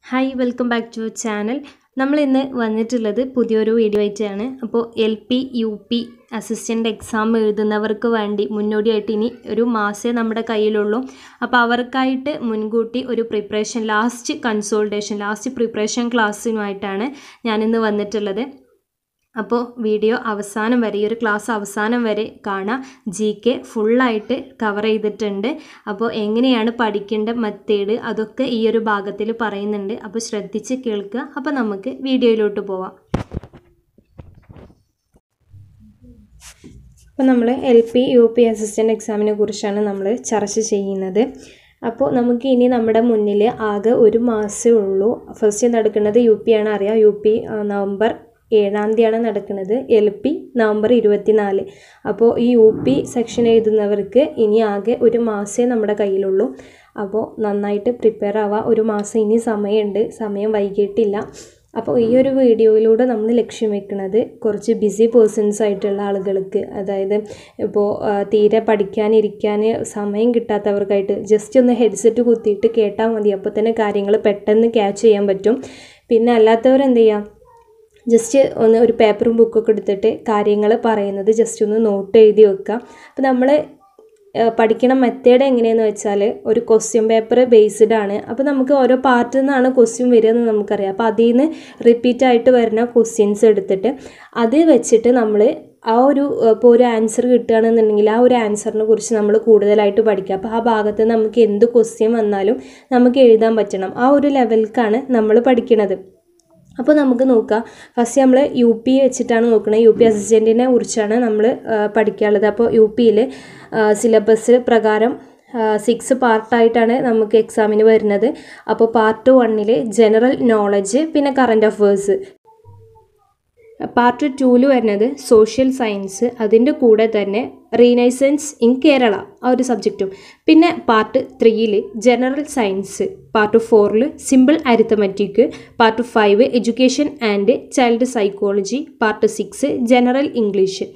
hi welcome back to channel നമ്മൾ ഇന്ന് വന്നിട്ടുള്ളത് പുതിയൊരു വീഡിയോ ആയിട്ടാണ് അപ്പോൾ L P U P assistant exam എഴുതുന്നവർക്ക് വേണ്ടി മുന്നോടിയായിട്ട് ഇനി ഒരു മാസേ നമ്മുടെ കയ്യിലുള്ളൂ അപ്പോൾ അവർക്കായിട്ട് മുൻകൂട്ടി ഒരു preparation last consultation last preparation ക്ലാസ്സിനുമായിട്ടാണ് ഞാനിന്ന് വന്നിട്ടുള്ളത് അപ്പോൾ വീഡിയോ അവസാനം വരെ ഈ ഒരു ക്ലാസ് അവസാനം വരെ കാണാം ജി കെ ഫുള്ളായിട്ട് കവർ ചെയ്തിട്ടുണ്ട് അപ്പോൾ എങ്ങനെയാണ് പഠിക്കേണ്ട മെത്തേഡ് അതൊക്കെ ഈ ഒരു ഭാഗത്തിൽ പറയുന്നുണ്ട് അപ്പോൾ ശ്രദ്ധിച്ച് കേൾക്കുക അപ്പോൾ നമുക്ക് വീഡിയോയിലോട്ട് പോവാം അപ്പോൾ നമ്മൾ L P U P assistant എക്സാമിനെ കുറിച്ചാണ് നമ്മൾ ചർച്ച ചെയ്യുന്നത് അപ്പോൾ നമുക്ക് ഇനി നമ്മുടെ മുന്നിൽ ആകെ ഒരു മാസമേ ഉള്ളൂ ഫസ്റ്റ് നടക്കുന്നത് യു പി ആണ് അറിയാം യു പി നവംബർ ഏഴാം തീയതിയാണ് നടക്കുന്നത് എൽ പി നവംബർ ഇരുപത്തിനാല് അപ്പോൾ ഈ യു പി സെക്ഷൻ എഴുതുന്നവർക്ക് ഇനി ആകെ ഒരു മാസമേ നമ്മുടെ കയ്യിലുള്ളൂ അപ്പോൾ നന്നായിട്ട് പ്രിപ്പയർ ആവുക ഒരു മാസം ഇനി സമയമുണ്ട് സമയം വൈകിട്ടില്ല അപ്പോൾ ഈ ഒരു വീഡിയോയിലൂടെ നമ്മൾ ലക്ഷ്യം വെക്കുന്നത് കുറച്ച് ബിസി പേഴ്സൺസ് ആയിട്ടുള്ള ആളുകൾക്ക് അതായത് ഇപ്പോൾ തീരെ പഠിക്കാനിരിക്കാൻ സമയം കിട്ടാത്തവർക്കായിട്ട് ജസ്റ്റ് ഒന്ന് ഹെഡ്സെറ്റ് കുത്തിയിട്ട് കേട്ടാൽ മതി അപ്പോൾ തന്നെ കാര്യങ്ങൾ പെട്ടെന്ന് ക്യാച്ച് ചെയ്യാൻ പറ്റും പിന്നെ അല്ലാത്തവർ എന്ത് ചെയ്യാം ജസ്റ്റ് ഒന്ന് ഒരു പേപ്പറും ബുക്കൊക്കെ എടുത്തിട്ട് കാര്യങ്ങൾ പറയുന്നത് ജസ്റ്റ് ഒന്ന് നോട്ട് എഴുതി വെക്കുക അപ്പോൾ നമ്മൾ പഠിക്കണ മെത്തേഡ് എങ്ങനെയെന്ന് വെച്ചാൽ ഒരു ക്വസ്റ്റ്യൻ പേപ്പർ ബേസ്ഡ് ആണ് അപ്പോൾ നമുക്ക് ഓരോ പാർട്ടിൽ നിന്നാണ് ക്വസ്റ്റ്യൻ വരിക എന്ന് നമുക്കറിയാം അപ്പോൾ അതിൽ നിന്ന് റിപ്പീറ്റ് ആയിട്ട് വരുന്ന ക്വസ്റ്റ്യൻസ് എടുത്തിട്ട് അത് വെച്ചിട്ട് നമ്മൾ ആ ഒരു ഇപ്പോൾ ഒരു ആൻസർ കിട്ടുകയാണെന്നുണ്ടെങ്കിൽ ആ ഒരു ആൻസറിനെ കുറിച്ച് നമ്മൾ കൂടുതലായിട്ട് പഠിക്കുക അപ്പോൾ ആ ഭാഗത്ത് നമുക്ക് എന്ത് ക്വസ്റ്റ്യൻ വന്നാലും നമുക്ക് എഴുതാൻ പറ്റണം ആ ഒരു ലെവലിലേക്കാണ് നമ്മൾ പഠിക്കുന്നത് അപ്പോൾ നമുക്ക് നോക്കാം ഫസ്റ്റ് നമ്മൾ യു പി വെച്ചിട്ടാണ് നോക്കുന്നത് യു പി അസിസ്റ്റൻറ്റിനെ കുറിച്ചാണ് നമ്മൾ പഠിക്കാനുള്ളത് അപ്പോൾ യു പിയിൽ സിലബസ് പ്രകാരം സിക്സ് പാർട്ടായിട്ടാണ് നമുക്ക് എക്സാമിന് വരുന്നത് അപ്പോൾ പാർട്ട് വണ്ണിൽ ജനറൽ നോളജ് പിന്നെ കറണ്ട് അഫേഴ്സ് പാർട്ട് ടൂവിൽ വരുന്നത് സോഷ്യൽ സയൻസ് അതിൻ്റെ കൂടെ തന്നെ റീനൈസൻസ് ഇൻ കേരള ആ ഒരു സബ്ജക്റ്റും പിന്നെ പാർട്ട് ത്രീയിൽ ജനറൽ സയൻസ് പാർട്ട് ഫോറിൽ simple arithmetic part five education and child psychology part six general English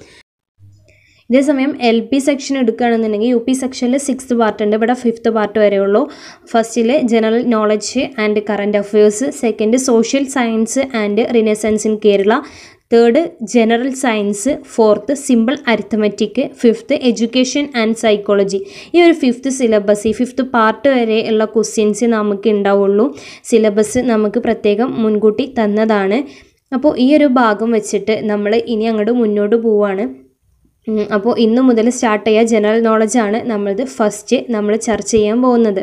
ഇതേസമയം എൽ പി സെക്ഷൻ എടുക്കുകയാണെന്നുണ്ടെങ്കിൽ യു പി സെക്ഷനിൽ സിക്സ്ത് പാർട്ട് ഉണ്ട് ഇവിടെ ഫിഫ്ത്ത് പാർട്ട് വരെ ഉള്ളൂ ഫസ്റ്റിൽ general knowledge and current affairs second social science and renaissance in Kerala third general science fourth simple arithmetic fifth education and psychology ഈ ഒരു ഫിഫ്ത്ത് സിലബസ് ഈ ഫിഫ്ത്ത് പാർട്ട് വരെ ഉള്ള ക്വസ്റ്റ്യൻസ് നമുക്ക് ഉണ്ടാവുള്ളൂ സിലബസ് നമുക്ക് പ്രത്യേകം മുൻകൂട്ടി തന്നതാണ് അപ്പോൾ ഈ ഒരു ഭാഗം വെച്ചിട്ട് നമ്മൾ ഇനി അങ്ങോട്ട് മുന്നോട്ട് പോവുകയാണ് അപ്പോൾ ഇന്നു മുതൽ സ്റ്റാർട്ട് ചെയ്യുക ജനറൽ നോളജാണ് നമ്മളത് ഫസ്റ്റ് നമ്മൾ ചർച്ച ചെയ്യാൻ പോകുന്നത്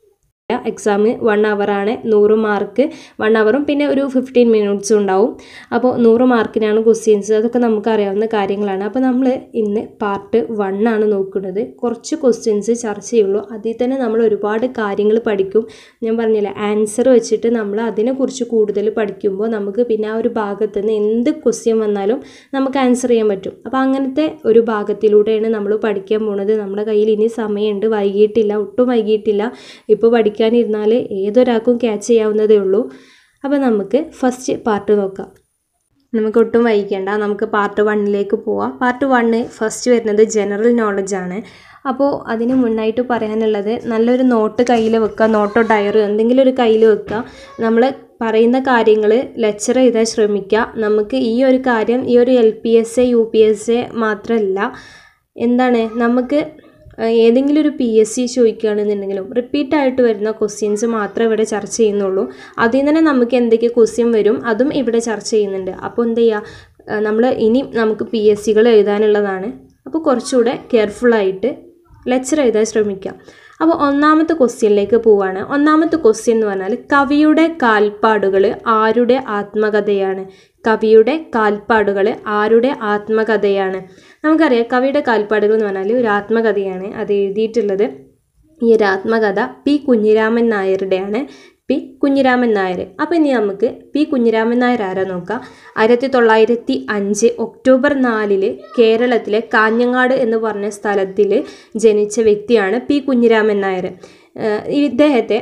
എക്സാം വൺ ആണ് നൂറ് മാർക്ക് വൺ അവറും പിന്നെ ഒരു ഫിഫ്റ്റീൻ മിനിറ്റ്സും ഉണ്ടാവും അപ്പോൾ നൂറ് മാർക്കിനാണ് ക്വസ്റ്റ്യൻസ് അതൊക്കെ നമുക്ക് അറിയാവുന്ന കാര്യങ്ങളാണ് അപ്പോൾ നമ്മൾ ഇന്ന് പാർട്ട് വൺ ആണ് നോക്കുന്നത് കുറച്ച് ക്വസ്റ്റ്യൻസ് ചർച്ച ചെയ്യുള്ളൂ അതിൽ തന്നെ നമ്മൾ ഒരുപാട് കാര്യങ്ങൾ പഠിക്കും ഞാൻ പറഞ്ഞില്ല ആൻസർ വെച്ചിട്ട് നമ്മൾ അതിനെക്കുറിച്ച് കൂടുതൽ പഠിക്കുമ്പോൾ നമുക്ക് പിന്നെ ആ ഒരു ഭാഗത്ത് നിന്ന് എന്ത് ക്വസ്റ്റ്യൻ വന്നാലും നമുക്ക് ആൻസർ ചെയ്യാൻ പറ്റും അപ്പോൾ അങ്ങനത്തെ ഒരു ഭാഗത്തിലൂടെയാണ് നമ്മൾ പഠിക്കാൻ പോണത് നമ്മുടെ കയ്യിൽ ഇനി സമയമുണ്ട് വൈകിട്ടില്ല ഒട്ടും വൈകിട്ടില്ല ഇപ്പോൾ പഠിക്കാൻ പഠിക്കാനിരുന്നാൽ ഏതൊരാൾക്കും ക്യാച്ച് ചെയ്യാവുന്നതേ ഉള്ളൂ അപ്പോൾ നമുക്ക് ഫസ്റ്റ് പാർട്ട് നോക്കാം നമുക്ക് ഒട്ടും വൈകിക്കേണ്ട നമുക്ക് പാർട്ട് വണ്ണിലേക്ക് പോവാം പാർട്ട് വണ്ണ് ഫസ്റ്റ് വരുന്നത് ജനറൽ നോളജാണ് അപ്പോൾ അതിന് മുന്നായിട്ട് പറയാനുള്ളത് നല്ലൊരു നോട്ട് കയ്യിൽ വെക്കുക നോട്ടോ ഡയറി എന്തെങ്കിലും ഒരു കയ്യിൽ വെക്കുക നമ്മൾ പറയുന്ന കാര്യങ്ങൾ ലെക്ചർ ചെയ്താൽ ശ്രമിക്കുക നമുക്ക് ഈ ഒരു കാര്യം ഈ ഒരു L P S A U P S A മാത്രമല്ല എന്താണ് നമുക്ക് ഏതെങ്കിലും ഒരു പി എസ് സി ചോദിക്കുകയാണെന്നുണ്ടെങ്കിലും റിപ്പീറ്റായിട്ട് വരുന്ന ക്വസ്റ്റ്യൻസ് മാത്രമേ ഇവിടെ ചർച്ച ചെയ്യുന്നുള്ളൂ അതിൽ നിന്ന് തന്നെ നമുക്ക് എന്തൊക്കെ ക്വസ്റ്റ്യൻ വരും അതും ഇവിടെ ചർച്ച ചെയ്യുന്നുണ്ട് അപ്പോൾ എന്ത് ചെയ്യുക നമ്മൾ ഇനി നമുക്ക് പി എസ് സികൾ എഴുതാനുള്ളതാണ് അപ്പോൾ കുറച്ചുകൂടെ കെയർഫുള്ളായിട്ട് ലെക്ചർ എഴുതാൻ ശ്രമിക്കാം അപ്പോൾ ഒന്നാമത്തെ ക്വസ്റ്റ്യനിലേക്ക് പോവുകയാണ് ഒന്നാമത്തെ ക്വസ്റ്റ്യൻ എന്ന് പറഞ്ഞാൽ കവിയുടെ കാൽപ്പാടുകൾ ആരുടെ ആത്മകഥയാണ് കവിയുടെ കാൽപ്പാടുകൾ ആരുടെ ആത്മകഥയാണ് നമുക്കറിയാം കവിയുടെ കാൽപ്പാടുകൾ എന്ന് പറഞ്ഞാൽ ഒരു ആത്മകഥയാണ് അത് എഴുതിയിട്ടുള്ളത് ഈ ഒരു ആത്മകഥ പി കുഞ്ഞിരാമൻ നായരുടെയാണ് പി കുഞ്ഞിരാമൻ നായർ അപ്പോൾ ഇനി നമുക്ക് പി കുഞ്ഞിരാമൻ നായർ ആരാ നോക്കാം ആയിരത്തി തൊള്ളായിരത്തി അഞ്ച് ഒക്ടോബർ നാലില് കേരളത്തിലെ കാഞ്ഞങ്ങാട് എന്ന് പറഞ്ഞ സ്ഥലത്തിൽ ജനിച്ച വ്യക്തിയാണ് പി കുഞ്ഞിരാമൻ നായർ ഇദ്ദേഹത്തെ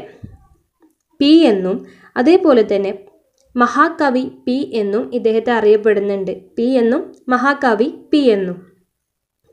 പി എന്നും അതേപോലെ തന്നെ മഹാകവി പി എന്നും ഇദ്ദേഹത്തെ അറിയപ്പെടുന്നുണ്ട് പി എന്നും മഹാകവി പി എന്നും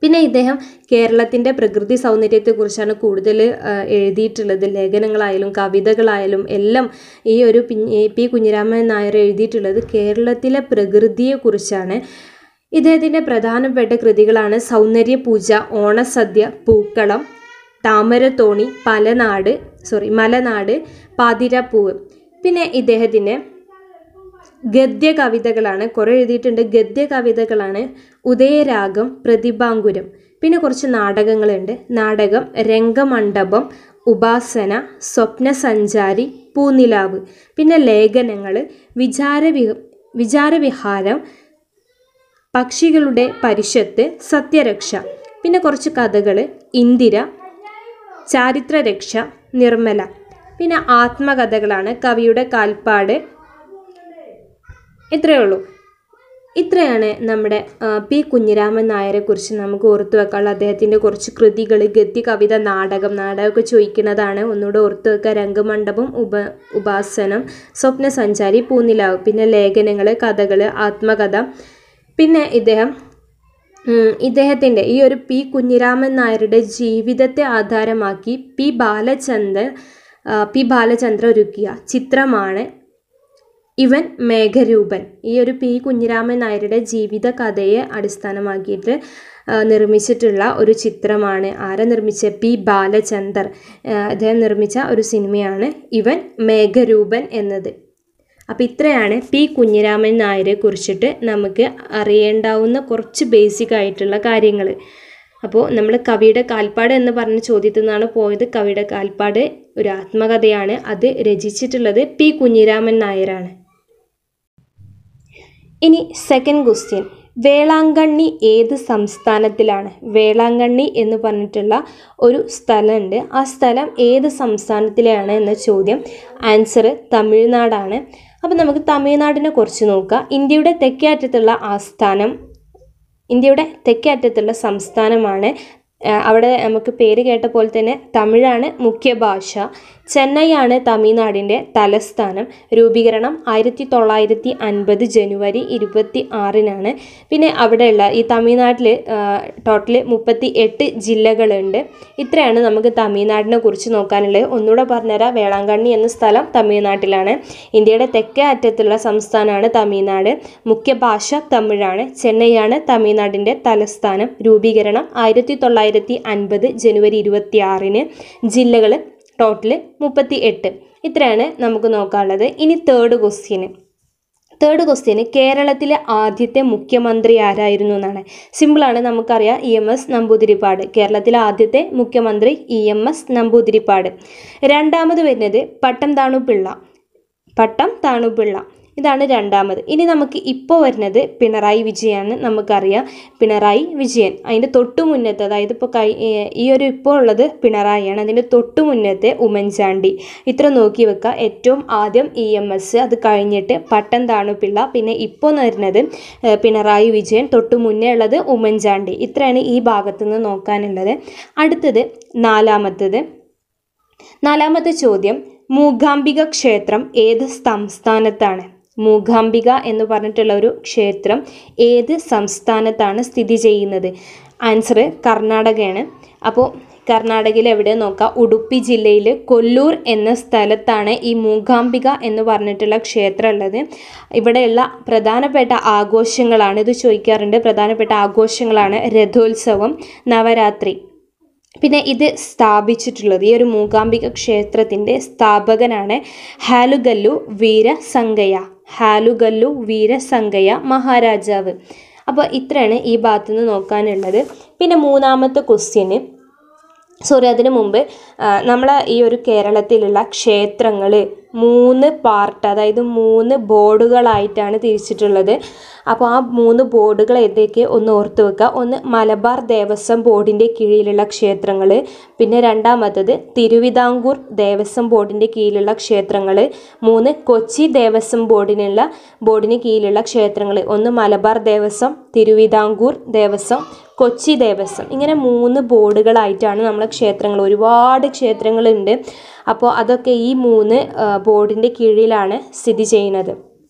പിന്നെ ഇദ്ദേഹം കേരളത്തിൻ്റെ പ്രകൃതി സൗന്ദര്യത്തെക്കുറിച്ചാണ് കൂടുതൽ ആ, എഴുതിയിട്ടുള്ളത് ലേഖനങ്ങളായാലും കവിതകളായാലും എല്ലാം ഈ ഒരു പി- പി കുഞ്ഞിരാമൻ നായർ എഴുതിയിട്ടുള്ളത് കേരളത്തിലെ പ്രകൃതിയെക്കുറിച്ചാണ് ഇദ്ദേഹത്തിൻ്റെ പ്രധാനപ്പെട്ട കൃതികളാണ് സൗന്ദര്യപൂജ ഓണസദ്യ പൂക്കളം താമരത്തോണി പലനാട് സോറി മലനാട് പാതിരപ്പൂവ് പിന്നെ ഇദ്ദേഹത്തിൻ്റെ ഗദ്യ കവിതകളാണ് കുറേ എഴുതിയിട്ടുണ്ട് ഗദ്യ കവിതകളാണ് ഉദയരാഗം പ്രതിഭാങ്കുരം പിന്നെ കുറച്ച് നാടകങ്ങളുണ്ട് നാടകം രംഗമണ്ഡപം ഉപാസന സ്വപ്നസഞ്ചാരി പൂനിലാവ് പിന്നെ ലേഖനങ്ങൾ വിചാരവി വിചാരവിഹാരം പക്ഷികളുടെ പരിഷത്ത് സത്യരക്ഷ പിന്നെ കുറച്ച് കഥകൾ ഇന്ദിര ചാരിത്രരക്ഷ നിർമ്മല പിന്നെ ആത്മകഥകളാണ് കവിയുടെ കാൽപ്പാട് ഇത്രയേ ഉള്ളൂ ഇത്രയാണ് നമ്മുടെ ആ, പി കുഞ്ഞിരാമൻ നായരെ കുറിച്ച് നമുക്ക് ഓർത്തു വെക്കാനുള്ള അദ്ദേഹത്തിൻ്റെ കുറച്ച് കൃതികൾ ഗദ്യ കവിത നാടകം നാടകമൊക്കെ ചോദിക്കുന്നതാണ് ഒന്നുകൂടെ ഓർത്തു വെക്കുക രംഗമണ്ഡപം ഉപ ഉപാസനം സ്വപ്നസഞ്ചാരി പൂനിലാവ് പിന്നെ ലേഖനങ്ങൾ കഥകൾ ആത്മകഥ പിന്നെ ഇദ്ദേഹം ഉം, ഇദ്ദേഹത്തിൻ്റെ ഈ ഒരു പി കുഞ്ഞിരാമൻ നായരുടെ ജീവിതത്തെ ആധാരമാക്കി പി ബാലചന്ദ്രൻ ആ, പി ബാലചന്ദ്ര ഒരുക്കിയ ചിത്രമാണ് ഇവൻ മേഘരൂപൻ ഈ ഒരു പി കുഞ്ഞിരാമൻ നായരുടെ ജീവിത കഥയെ അടിസ്ഥാനമാക്കിയിട്ട് ആ, നിർമ്മിച്ചിട്ടുള്ള ഒരു ചിത്രമാണ് ആരെ നിർമ്മിച്ച പി ബാലചന്ദർ ആ, അദ്ദേഹം നിർമ്മിച്ച ഒരു സിനിമയാണ് ഇവൻ മേഘരൂപൻ എന്നത് അപ്പോൾ ഇത്രയാണ് പി കുഞ്ഞിരാമൻ നായരെ കുറിച്ചിട്ട് നമുക്ക് അറിയേണ്ടാവുന്ന കുറച്ച് ബേസിക് ആയിട്ടുള്ള കാര്യങ്ങൾ അപ്പോൾ നമ്മൾ കവിയുടെ കാൽപ്പാട് എന്ന് പറഞ്ഞ ചോദ്യത്തിൽ നിന്നാണ് പോയത് കവിയുടെ കാൽപ്പാട് ഒരു ആത്മകഥയാണ് അത് രചിച്ചിട്ടുള്ളത് പി കുഞ്ഞിരാമൻ നായരാണ് ഇനി സെക്കൻഡ് ക്വസ്റ്റ്യൻ വേളാങ്കണ്ണി ഏത് സംസ്ഥാനത്തിലാണ് വേളാങ്കണ്ണി എന്ന് പറഞ്ഞിട്ടുള്ള ഒരു സ്ഥലമുണ്ട് ആ സ്ഥലം ഏത് സംസ്ഥാനത്തിലാണ് എന്ന ചോദ്യം ആൻസർ തമിഴ്നാടാണ് അപ്പോൾ നമുക്ക് തമിഴ്നാടിനെ കുറിച്ച് നോക്കാം ഇന്ത്യയുടെ തെക്കേ അറ്റത്തുള്ള ആസ്ഥാനം ഇന്ത്യയുടെ തെക്കേ അറ്റത്തുള്ള സംസ്ഥാനമാണ് ആ, അവിടെ നമുക്ക് പേര് കേട്ട പോലെ തന്നെ തമിഴാണ് മുഖ്യ ഭാഷ ചെന്നൈയാണ് തമിഴ്നാടിൻ്റെ തലസ്ഥാനം രൂപീകരണം ആയിരത്തി തൊള്ളായിരത്തി അൻപത് ജനുവരി ഇരുപത്തി ആറിനാണ് പിന്നെ അവിടെയുള്ള ഈ തമിഴ്നാട്ടിൽ ടോട്ടൽ മുപ്പത്തി എട്ട് ജില്ലകളുണ്ട് ഇത്രയാണ് നമുക്ക് തമിഴ്നാടിനെ കുറിച്ച് നോക്കാനുള്ളത് ഒന്നുകൂടെ പറഞ്ഞുതരാം വേളാങ്കണ്ണി എന്ന സ്ഥലം തമിഴ്നാട്ടിലാണ് ഇന്ത്യയുടെ തെക്കേ അറ്റത്തുള്ള സംസ്ഥാനമാണ് തമിഴ്നാട് മുഖ്യ ഭാഷ തമിഴാണ് ചെന്നൈയാണ് തമിഴ്നാടിൻ്റെ തലസ്ഥാനം രൂപീകരണം ആയിരത്തി തൊള്ളായിരത്തി അൻപത് ജനുവരി ഇരുപത്തി ആറിന് ജില്ലകൾ ടോട്ടൽ മുപ്പത്തി എട്ട് ഇത്രയാണ് നമുക്ക് നോക്കാനുള്ളത് ഇനി തേർഡ് ക്വസ്റ്റ്യന് തേർഡ് ക്വസ്റ്റ്യന് കേരളത്തിലെ ആദ്യത്തെ മുഖ്യമന്ത്രി ആരായിരുന്നു എന്നാണ് സിമ്പിളാണ് നമുക്കറിയാം ഇ എം എസ് നമ്പൂതിരിപ്പാട് കേരളത്തിലെ ആദ്യത്തെ മുഖ്യമന്ത്രി ഇ എം എസ് നമ്പൂതിരിപ്പാട് രണ്ടാമത് വരുന്നത് പട്ടം താണു പിള്ള പട്ടം താണു പിള്ള ഇതാണ് രണ്ടാമത് ഇനി നമുക്ക് ഇപ്പോൾ വരുന്നത് പിണറായി വിജയാണ് നമുക്കറിയാം പിണറായി വിജയൻ അതിൻ്റെ തൊട്ടു മുന്നത്തെ അതായത് ഇപ്പോൾ കൈ ഏ- ഈ ഒരു ഇപ്പോൾ ഉള്ളത് പിണറായിയാണ് അതിൻ്റെ തൊട്ടു മുന്നത്തെ ഉമ്മൻചാണ്ടി ഇത്ര നോക്കി വെക്കുക ഏറ്റവും ആദ്യം ഇ എം എസ് അത് കഴിഞ്ഞിട്ട് പട്ടം താണുപിള്ള പിന്നെ ഇപ്പോൾ വരുന്നത് ഏ, പിണറായി വിജയൻ തൊട്ടു മുന്നേ ഉള്ളത് ഉമ്മൻചാണ്ടി ഇത്രയാണ് ഈ ഭാഗത്തു നിന്ന് നോക്കാനുള്ളത് അടുത്തത് നാലാമത്തത് നാലാമത്തെ ചോദ്യം മൂകാംബിക ക്ഷേത്രം ഏത് സംസ്ഥാനത്താണ് മൂകാംബിക എന്ന് പറഞ്ഞിട്ടുള്ള ഒരു ക്ഷേത്രം ഏത് സംസ്ഥാനത്താണ് സ്ഥിതി ചെയ്യുന്നത് ആൻസർ കർണാടകയാണ് അപ്പോൾ കർണാടകയിൽ എവിടെ നോക്കാം ഉടുപ്പി ജില്ലയിൽ കൊല്ലൂർ എന്ന സ്ഥലത്താണ് ഈ മൂകാംബിക എന്ന് പറഞ്ഞിട്ടുള്ള ക്ഷേത്രം ഉള്ളത് ഇവിടെയുള്ള പ്രധാനപ്പെട്ട ആഘോഷങ്ങളാണ് ഇത് ചോദിക്കാറുണ്ട് പ്രധാനപ്പെട്ട ആഘോഷങ്ങളാണ് രഥോത്സവം നവരാത്രി പിന്നെ ഇത് സ്ഥാപിച്ചിട്ടുള്ളത് ഈ ഒരു മൂകാംബിക ക്ഷേത്രത്തിൻ്റെ സ്ഥാപകനാണ് ഹാലുഗല്ലു വീരസംഗയ ഹാലുഗല്ലു വീരസംഗയ മഹാരാജാവ് അപ്പോൾ ഇത്രയാണ് ഈ ഭാഗത്തു നിന്ന് നോക്കാനുള്ളത് പിന്നെ മൂന്നാമത്തെ ക്വസ്റ്റ്യന് സോറി അതിനു മുമ്പ് നമ്മളെ ഈ ഒരു കേരളത്തിലുള്ള ക്ഷേത്രങ്ങൾ മൂന്ന് പാർട്ട് അതായത് മൂന്ന് ബോർഡുകളായിട്ടാണ് തിരിച്ചിട്ടുള്ളത് അപ്പോൾ ആ മൂന്ന് ബോർഡുകൾ ഏതൊക്കെ ഒന്ന് ഓർത്ത് വെക്കുക ഒന്ന് മലബാർ ദേവസ്വം ബോർഡിൻ്റെ കീഴിലുള്ള ക്ഷേത്രങ്ങൾ പിന്നെ രണ്ടാമത്തത് തിരുവിതാംകൂർ ദേവസ്വം ബോർഡിൻ്റെ കീഴിലുള്ള ക്ഷേത്രങ്ങൾ മൂന്ന് കൊച്ചി ദേവസ്വം ബോർഡിനുള്ള ബോർഡിന് കീഴിലുള്ള ക്ഷേത്രങ്ങൾ ഒന്ന് മലബാർ ദേവസ്വം തിരുവിതാംകൂർ ദേവസ്വം കൊച്ചി ദേവസ്വം ഇങ്ങനെ മൂന്ന് ബോർഡുകളായിട്ടാണ് നമ്മളെ ക്ഷേത്രങ്ങൾ ഒരുപാട് ക്ഷേത്രങ്ങളുണ്ട് അപ്പോൾ അതൊക്കെ ഈ മൂന്ന് ബോർഡിൻ്റെ കീഴിലാണ് സ്ഥിതി ചെയ്യുന്നത്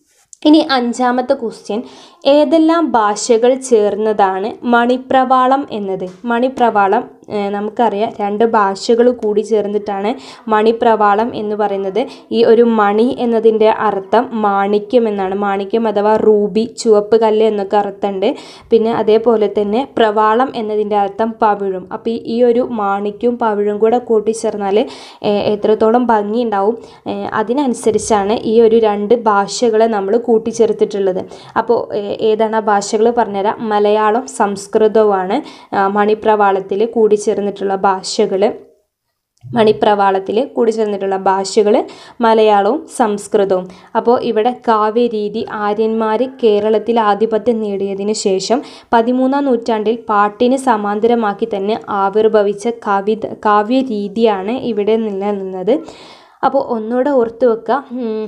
ഇനി അഞ്ചാമത്തെ ക്വസ്റ്റ്യൻ ഏതെല്ലാം ഭാഷകൾ ചേർന്നതാണ് മണിപ്രവാളം എന്നത് മണിപ്രവാളം ഏഹ് നമുക്കറിയാം രണ്ട് ഭാഷകൾ കൂടി ചേർന്നിട്ടാണ് മണിപ്രവാളം എന്ന് പറയുന്നത് ഈ ഒരു മണി എന്നതിൻ്റെ അർത്ഥം മാണിക്യം എന്നാണ് മാണിക്യം അഥവാ റൂബി ചുവപ്പ് കല്ല് എന്നൊക്കെ അർത്ഥമുണ്ട് പിന്നെ അതേപോലെ തന്നെ പ്രവാളം എന്നതിൻ്റെ അർത്ഥം പവിഴും അപ്പോൾ ഈ- ഈ ഒരു മാണിക്യവും പവിഴും കൂടെ കൂട്ടിച്ചേർന്നാൽ ഏഹ് എത്രത്തോളം ഭംഗി ഉണ്ടാവും ഏഹ് അതിനനുസരിച്ചാണ് ഈ ഒരു രണ്ട് ഭാഷകളെ നമ്മൾ കൂട്ടിച്ചേർത്തിട്ടുള്ളത് അപ്പോൾ ഏഹ് ഏതാണ് ആ ഭാഷകൾ പറഞ്ഞുതരാം മലയാളം സംസ്കൃതവുമാണ് ആ, മണിപ്രവാളത്തിൽ കൂടിച്ചേർന്നിട്ടുള്ള ഭാഷകൾ മണിപ്രവാളത്തിൽ കൂടിച്ചേർന്നിട്ടുള്ള ഭാഷകൾ മലയാളവും സംസ്കൃതവും അപ്പോൾ ഇവിടെ കാവ്യരീതി ആര്യന്മാർ കേരളത്തിൽ ആധിപത്യം നേടിയതിന് ശേഷം പതിമൂന്നാം നൂറ്റാണ്ടിൽ പാട്ടിന് സമാന്തരമാക്കി തന്നെ ആവിർഭവിച്ച കവിത കാവ്യരീതിയാണ് ഇവിടെ നിലനിന്നത് അപ്പോൾ ഒന്നുകൂടെ ഓർത്ത് വെക്കുക ഉം,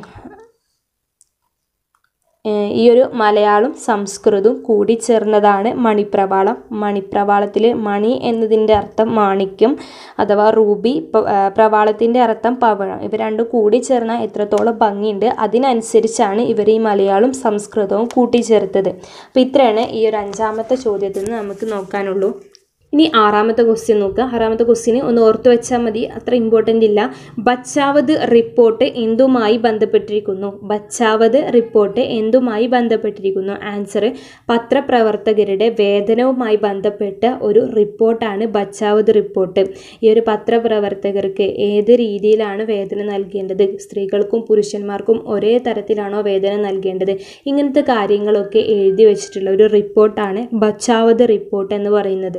ഏഹ് ഈ ഒരു മലയാളം സംസ്കൃതവും കൂടിച്ചേർന്നതാണ് മണിപ്രവാളം മണിപ്രവാളത്തിൽ മണി എന്നതിൻ്റെ അർത്ഥം മാണിക്യം അഥവാ റൂബി പ- ഏഹ് പ്രവാളത്തിൻ്റെ അർത്ഥം പവഴം ഇവ രണ്ടും കൂടിച്ചേർന്നാൽ എത്രത്തോളം ഭംഗിയുണ്ട് അതിനനുസരിച്ചാണ് ഇവർ ഈ മലയാളം സംസ്കൃതവും കൂട്ടിച്ചേർത്തത് അപ്പോൾ ഇത്രയാണ് ഈ ഒരു അഞ്ചാമത്തെ ചോദ്യത്തിൽ നിന്ന് നമുക്ക് നോക്കാനുള്ളൂ ഇനി ആറാമത്തെ ക്വസ്റ്റ്യൻ നോക്കുക ആറാമത്തെ ക്വസ്റ്റ്യന് ഒന്ന് ഓർത്ത് വെച്ചാൽ മതി അത്ര ഇമ്പോർട്ടൻ്റ് ഇല്ല ബച്ചാവത് റിപ്പോർട്ട് എന്തുമായി ബന്ധപ്പെട്ടിരിക്കുന്നു ബച്ചാവത് റിപ്പോർട്ട് എന്തുമായി ബന്ധപ്പെട്ടിരിക്കുന്നു ആൻസർ പത്രപ്രവർത്തകരുടെ വേതനവുമായി ബന്ധപ്പെട്ട ഒരു റിപ്പോർട്ടാണ് ബച്ചാവത് റിപ്പോർട്ട് ഈ ഒരു പത്രപ്രവർത്തകർക്ക് ഏത് രീതിയിലാണ് വേതനം നൽകേണ്ടത് സ്ത്രീകൾക്കും പുരുഷന്മാർക്കും ഒരേ തരത്തിലാണോ വേതനം നൽകേണ്ടത് ഇങ്ങനത്തെ കാര്യങ്ങളൊക്കെ എഴുതി വെച്ചിട്ടുള്ള ഒരു റിപ്പോർട്ടാണ് ബച്ചാവത് റിപ്പോർട്ട് എന്ന് പറയുന്നത്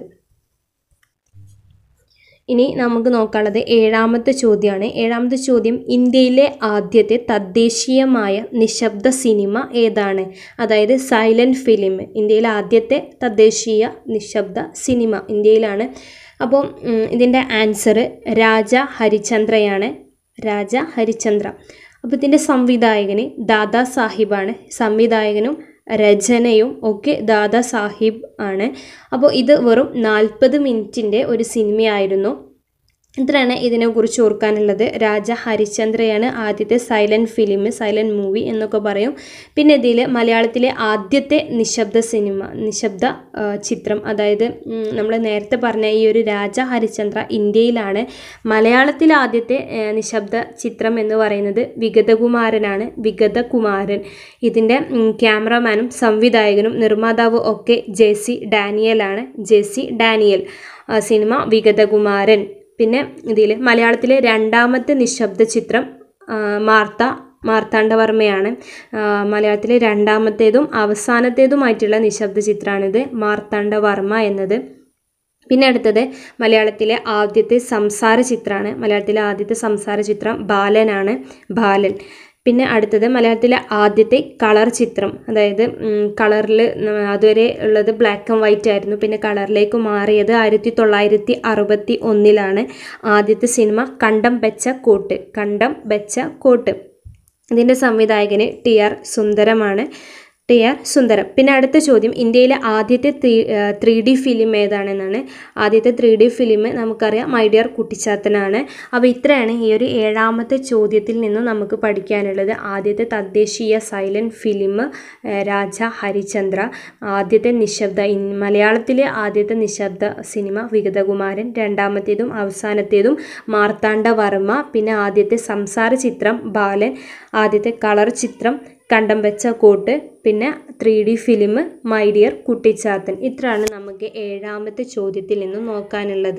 ഇനി നമുക്ക് നോക്കാനുള്ളത് ഏഴാമത്തെ ചോദ്യമാണ് ഏഴാമത്തെ ചോദ്യം ഇന്ത്യയിലെ ആദ്യത്തെ തദ്ദേശീയമായ നിശബ്ദ സിനിമ ഏതാണ് അതായത് സൈലൻറ്റ് ഫിലിം ഇന്ത്യയിലെ ആദ്യത്തെ തദ്ദേശീയ നിശബ്ദ സിനിമ ഇന്ത്യയിലാണ് അപ്പോൾ ഉം, ഇതിൻ്റെ ആൻസർ രാജ ഹരിചന്ദ്രയാണ് രാജ ഹരിചന്ദ്ര അപ്പോൾ ഇതിൻ്റെ സംവിധായകന് ദാദാ സാഹിബാണ് സംവിധായകനും രചനയും ഒക്കെ ദാദാ സാഹിബ് ആണ് അപ്പോൾ ഇത് വെറും നാൽപ്പത് മിനിറ്റിൻ്റെ ഒരു സിനിമയായിരുന്നു ഇത്രയാണ് ഇതിനെക്കുറിച്ച് ഓർക്കാനുള്ളത് രാജ ഹരിചന്ദ്രയാണ് ആദ്യത്തെ സൈലൻറ്റ് ഫിലിം സൈലൻറ്റ് മൂവി എന്നൊക്കെ പറയും പിന്നെ ഇതിൽ മലയാളത്തിലെ ആദ്യത്തെ നിശബ്ദ സിനിമ നിശബ്ദ ആ, ചിത്രം അതായത് നമ്മൾ നേരത്തെ പറഞ്ഞ ഈ ഒരു രാജ ഹരിചന്ദ്ര ഇന്ത്യയിലാണ് മലയാളത്തിലെ ആദ്യത്തെ ആ, നിശബ്ദ ചിത്രം എന്ന് പറയുന്നത് വിഗതകുമാരനാണ് വിഗതകുമാരൻ ഇതിൻ്റെ ഉം, ക്യാമറമാനും സംവിധായകനും നിർമ്മാതാവും ഒക്കെ ജെ സി ഡാനിയലാണ് ജെ സി ഡാനിയൽ ആ, സിനിമ വിഗതകുമാരൻ പിന്നെ ഇതിൽ മലയാളത്തിലെ രണ്ടാമത്തെ നിശബ്ദ ചിത്രം ആ, മാർത്ത മാർത്താണ്ഡവർമ്മയാണ് ആ, മലയാളത്തിലെ രണ്ടാമത്തേതും അവസാനത്തേതുമായിട്ടുള്ള നിശബ്ദ ചിത്രമാണിത് മാർത്താണ്ഡവർമ്മ എന്നത് പിന്നെ അടുത്തത് മലയാളത്തിലെ ആദ്യത്തെ സംസാര ചിത്രമാണ് മലയാളത്തിലെ ആദ്യത്തെ സംസാര ചിത്രം ബാലനാണ് ബാലൻ പിന്നെ അടുത്തത് മലയാളത്തിലെ ആദ്യത്തെ കളർ ചിത്രം അതായത് കളറിൽ അതുവരെ ഉള്ളത് ബ്ലാക്ക് ആൻഡ് വൈറ്റ് ആയിരുന്നു പിന്നെ കളറിലേക്ക് മാറിയത് ആയിരത്തി തൊള്ളായിരത്തി അറുപത്തി ഒന്നിലാണ് ആദ്യത്തെ സിനിമ കണ്ടം വെച്ച കോട്ട് കണ്ടം വെച്ച കോട്ട് ഇതിൻ്റെ സംവിധായകന് ടി ആർ സുന്ദരമാണ് ടി ആർ സുന്ദരം പിന്നെ അടുത്ത ചോദ്യം ഇന്ത്യയിലെ ആദ്യത്തെ ത്രീ ഡി ഫിലിം ഏതാണെന്നാണ് ആദ്യത്തെ ത്രീ ഡി ഫിലിം നമുക്കറിയാം മൈ ഡിയർ കുട്ടിച്ചാത്തനാണ് അപ്പോൾ ഇത്രയാണ് ഈ ഒരു ഏഴാമത്തെ ചോദ്യത്തിൽ നിന്നും നമുക്ക് പഠിക്കാനുള്ളത് ആദ്യത്തെ തദ്ദേശീയ സൈലൻറ്റ് ഫിലിം രാജ ഹരിചന്ദ്ര ആദ്യത്തെ നിശബ്ദ ഇൻ- മലയാളത്തിലെ ആദ്യത്തെ നിശബ്ദ സിനിമ വിഗതകുമാരൻ രണ്ടാമത്തേതും അവസാനത്തേതും മാർത്താണ്ഡവർമ്മ പിന്നെ ആദ്യത്തെ സംസാര ചിത്രം ബാലൻ ആദ്യത്തെ കളർ ചിത്രം കണ്ടം വെച്ച കോട്ട് പിന്നെ three D film my dear Kuttichathan ഇത്രയാണ് നമുക്ക് ഏഴാമത്തെ ചോദ്യത്തിൽ നിന്നും നോക്കാനുള്ളത്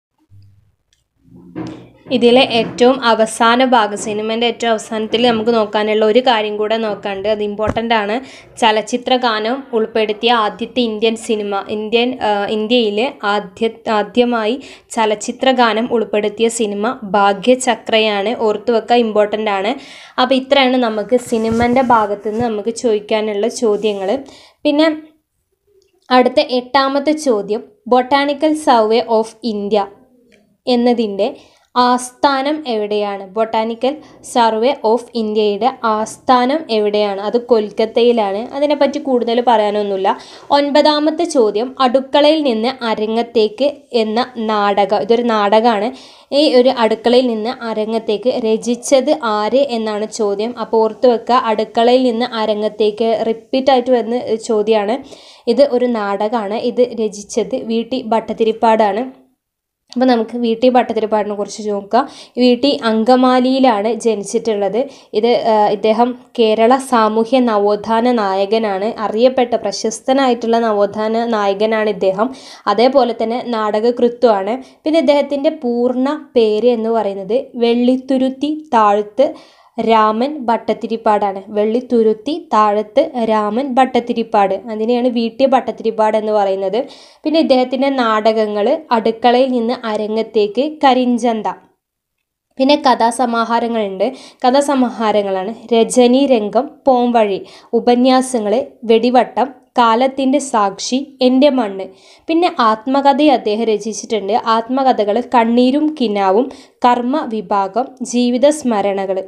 ഇതിലെ ഏറ്റവും അവസാന ഭാഗം സിനിമേൻ്റെ ഏറ്റവും അവസാനത്തിൽ നമുക്ക് നോക്കാനുള്ള ഒരു കാര്യം കൂടെ നോക്കാണ്ട് അത് ഇമ്പോർട്ടൻ്റ് ആണ് ചലച്ചിത്ര ഗാനം ഉൾപ്പെടുത്തിയ ആദ്യത്തെ ഇന്ത്യൻ സിനിമ ഇന്ത്യൻ ആ, ഇന്ത്യയിൽ ആദ്യ ആദ്യമായി ചലച്ചിത്ര ഗാനം ഉൾപ്പെടുത്തിയ സിനിമ ഭാഗ്യചക്രയാണ് ഓർത്തു വെക്കാൻ ഇമ്പോർട്ടൻ്റ് ആണ് അപ്പോൾ ഇത്രയാണ് നമുക്ക് സിനിമൻ്റെ ഭാഗത്ത് നിന്ന് നമുക്ക് ചോദിക്കാനുള്ള ചോദ്യങ്ങൾ പിന്നെ അടുത്ത എട്ടാമത്തെ ചോദ്യം ബൊട്ടാണിക്കൽ സർവേ ഓഫ് ഇന്ത്യ എന്നതിൻ്റെ ആസ്ഥാനം എവിടെയാണ് ബൊട്ടാനിക്കൽ സർവേ ഓഫ് ഇന്ത്യയുടെ ആസ്ഥാനം എവിടെയാണ് അത് കൊൽക്കത്തയിലാണ് അതിനെപ്പറ്റി കൂടുതൽ പറയാനൊന്നുമില്ല ഒൻപതാമത്തെ ചോദ്യം അടുക്കളയിൽ നിന്ന് അരങ്ങത്തേക്ക് എന്ന നാടകം ഇതൊരു നാടകമാണ് ഈ ഒരു അടുക്കളയിൽ നിന്ന് അരങ്ങത്തേക്ക് രചിച്ചത് ആര് എന്നാണ് ചോദ്യം അപ്പോൾ ഓർത്ത് വെക്കുക അടുക്കളയിൽ നിന്ന് അരങ്ങത്തേക്ക് റിപ്പീറ്റ് ആയിട്ട് വരുന്ന ചോദ്യമാണ് ഇത് ഒരു നാടകമാണ് ഇത് രചിച്ചത് വി ടി ഭട്ടതിരിപ്പാടാണ് അപ്പോൾ നമുക്ക് വി ടി ഭട്ടതിരിപ്പാടിനെ കുറിച്ച് നോക്കാം വി ടി അങ്കമാലിയിലാണ് ജനിച്ചിട്ടുള്ളത് ഇത് ആ, ഇദ്ദേഹം കേരള സാമൂഹ്യ നവോത്ഥാന നായകനാണ് അറിയപ്പെട്ട പ്രശസ്തനായിട്ടുള്ള നവോത്ഥാന നായകനാണ് ഇദ്ദേഹം അതേപോലെ തന്നെ നാടകകൃത്തുമാണ് പിന്നെ ഇദ്ദേഹത്തിൻ്റെ പൂർണ്ണ പേര് എന്ന് പറയുന്നത് വെള്ളിത്തുരുത്തി താഴ്ത്ത് രാമൻ ഭട്ടത്തിരിപ്പാടാണ് വെള്ളിത്തുരുത്തി താഴത്ത് രാമൻ ഭട്ടത്തിരിപ്പാട് അതിനെയാണ് വി ടി ഭട്ടത്തിരിപ്പാട് എന്ന് പറയുന്നത് പിന്നെ ഇദ്ദേഹത്തിൻ്റെ നാടകങ്ങൾ അടുക്കളയിൽ നിന്ന് അരങ്ങത്തേക്ക് കരിഞ്ചന്ത പിന്നെ കഥാസമാഹാരങ്ങളുണ്ട് കഥാസമാഹാരങ്ങളാണ് രജനി രംഗം പോംവഴി ഉപന്യാസങ്ങൾ വെടിവട്ടം കാലത്തിൻ്റെ സാക്ഷി എൻ്റെ മണ്ണ് പിന്നെ ആത്മകഥ അദ്ദേഹം രചിച്ചിട്ടുണ്ട് ആത്മകഥകൾ കണ്ണീരും കിനാവും കർമ്മ വിഭാഗം ജീവിത സ്മരണകൾ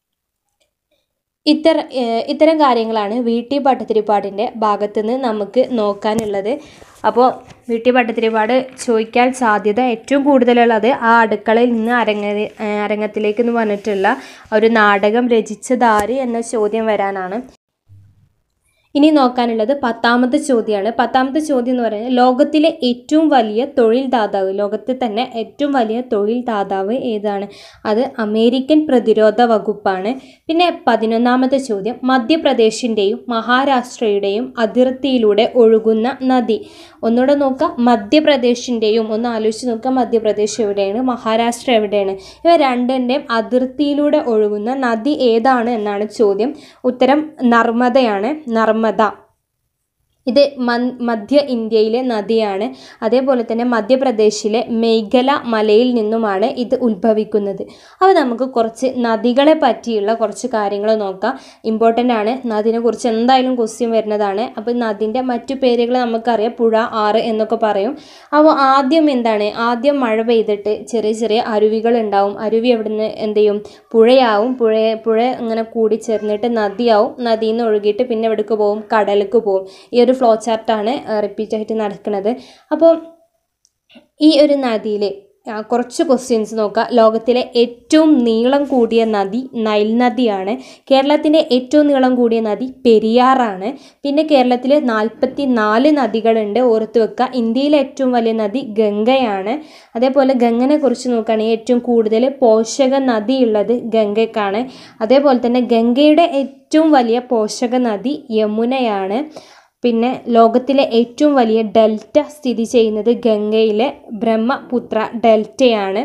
ഇത്തര ഏഹ് ഇത്തരം കാര്യങ്ങളാണ് വി ടി ഭട്ടതിരിപ്പാടിൻ്റെ ഭാഗത്തുനിന്ന് നമുക്ക് നോക്കാനുള്ളത് അപ്പോൾ വി ടി ഭട്ടതിരിപ്പാട് ചോദിക്കാൻ സാധ്യത ഏറ്റവും കൂടുതലുള്ളത് ആ അടുക്കളയിൽ നിന്ന് അരങ്ങ ഏഹ് അരങ്ങത്തിലേക്ക് എന്ന് പറഞ്ഞിട്ടുള്ള ഒരു നാടകം രചിച്ചതാര് എന്ന ചോദ്യം വരാനാണ് ഇനി നോക്കാനുള്ളത് പത്താമത്തെ ചോദ്യമാണ് പത്താമത്തെ ചോദ്യം എന്ന് പറയുന്നത് ലോകത്തിലെ ഏറ്റവും വലിയ തൊഴിൽ ദാതാവ് ലോകത്തിൽ തന്നെ ഏറ്റവും വലിയ തൊഴിൽ ദാതാവ് ഏതാണ് അത് അമേരിക്കൻ പ്രതിരോധ വകുപ്പാണ് പിന്നെ പതിനൊന്നാമത്തെ ചോദ്യം മധ്യപ്രദേശിൻ്റെയും മഹാരാഷ്ട്രയുടെയും അതിർത്തിയിലൂടെ ഒഴുകുന്ന നദി ഒന്നുകൂടെ നോക്കാം മധ്യപ്രദേശിൻ്റെയും ഒന്ന് ആലോചിച്ച് നോക്കാം മധ്യപ്രദേശ് എവിടെയാണ് മഹാരാഷ്ട്ര എവിടെയാണ് ഇവ രണ്ടിൻ്റെയും അതിർത്തിയിലൂടെ ഒഴുകുന്ന നദി ഏതാണ് എന്നാണ് ചോദ്യം ഉത്തരം നർമ്മദയാണ് നർമ്മദ ഇത് മൻ മധ്യ ഇന്ത്യയിലെ നദിയാണ് അതേപോലെ തന്നെ മധ്യപ്രദേശിലെ മേഘല മലയിൽ നിന്നുമാണ് ഇത് ഉത്ഭവിക്കുന്നത് അപ്പോൾ നമുക്ക് കുറച്ച് നദികളെ പറ്റിയുള്ള കുറച്ച് കാര്യങ്ങൾ നോക്കാം ഇമ്പോർട്ടൻ്റ് ആണ് നദിനെ കുറിച്ച് എന്തായാലും ക്വസ്റ്റ്യൻ വരുന്നതാണ് അപ്പോൾ നദിൻ്റെ മറ്റു പേരുകൾ നമുക്കറിയാം പുഴ ആറ് എന്നൊക്കെ പറയും അപ്പോൾ ആദ്യം എന്താണ് ആദ്യം മഴ പെയ്തിട്ട് ചെറിയ ചെറിയ അരുവികൾ ഉണ്ടാവും അരുവി എവിടുന്ന് എന്ത് ചെയ്യും പുഴയാവും പുഴ പുഴ ഇങ്ങനെ കൂടി ചേർന്നിട്ട് നദിയാവും നദിയിൽ നിന്ന് ഒഴുകിയിട്ട് പിന്നെ എവിടേക്ക് പോകും കടലിലേക്ക് പോകും ഈ ഒരു ഫ്ലോ ചാർട്ടാണ് റിപ്പീറ്റ് ആയിട്ട് നടക്കുന്നത് അപ്പോൾ ഈ ഒരു നദിയിൽ കുറച്ച് ക്വസ്റ്റ്യൻസ് നോക്കാം ലോകത്തിലെ ഏറ്റവും നീളം കൂടിയ നദി നൈൽ നദിയാണ് കേരളത്തിൻ്റെ ഏറ്റവും നീളം കൂടിയ നദി പെരിയാറാണ് പിന്നെ കേരളത്തിൽ നാൽപ്പത്തി നാല് നദികളുണ്ട് ഓർത്ത് വെക്കുക ഇന്ത്യയിലെ ഏറ്റവും വലിയ നദി ഗംഗയാണ് അതേപോലെ ഗംഗനെ കുറിച്ച് നോക്കുകയാണെങ്കിൽ ഏറ്റവും കൂടുതൽ പോഷക നദി ഉള്ളത് ഗംഗയ്ക്കാണ് അതേപോലെ തന്നെ ഗംഗയുടെ ഏറ്റവും വലിയ പോഷക നദി യമുനയാണ് പിന്നെ ലോകത്തിലെ ഏറ്റവും വലിയ ഡെൽറ്റ സ്ഥിതി ചെയ്യുന്നത് ഗംഗയിലെ ബ്രഹ്മപുത്ര ഡെൽറ്റയാണ്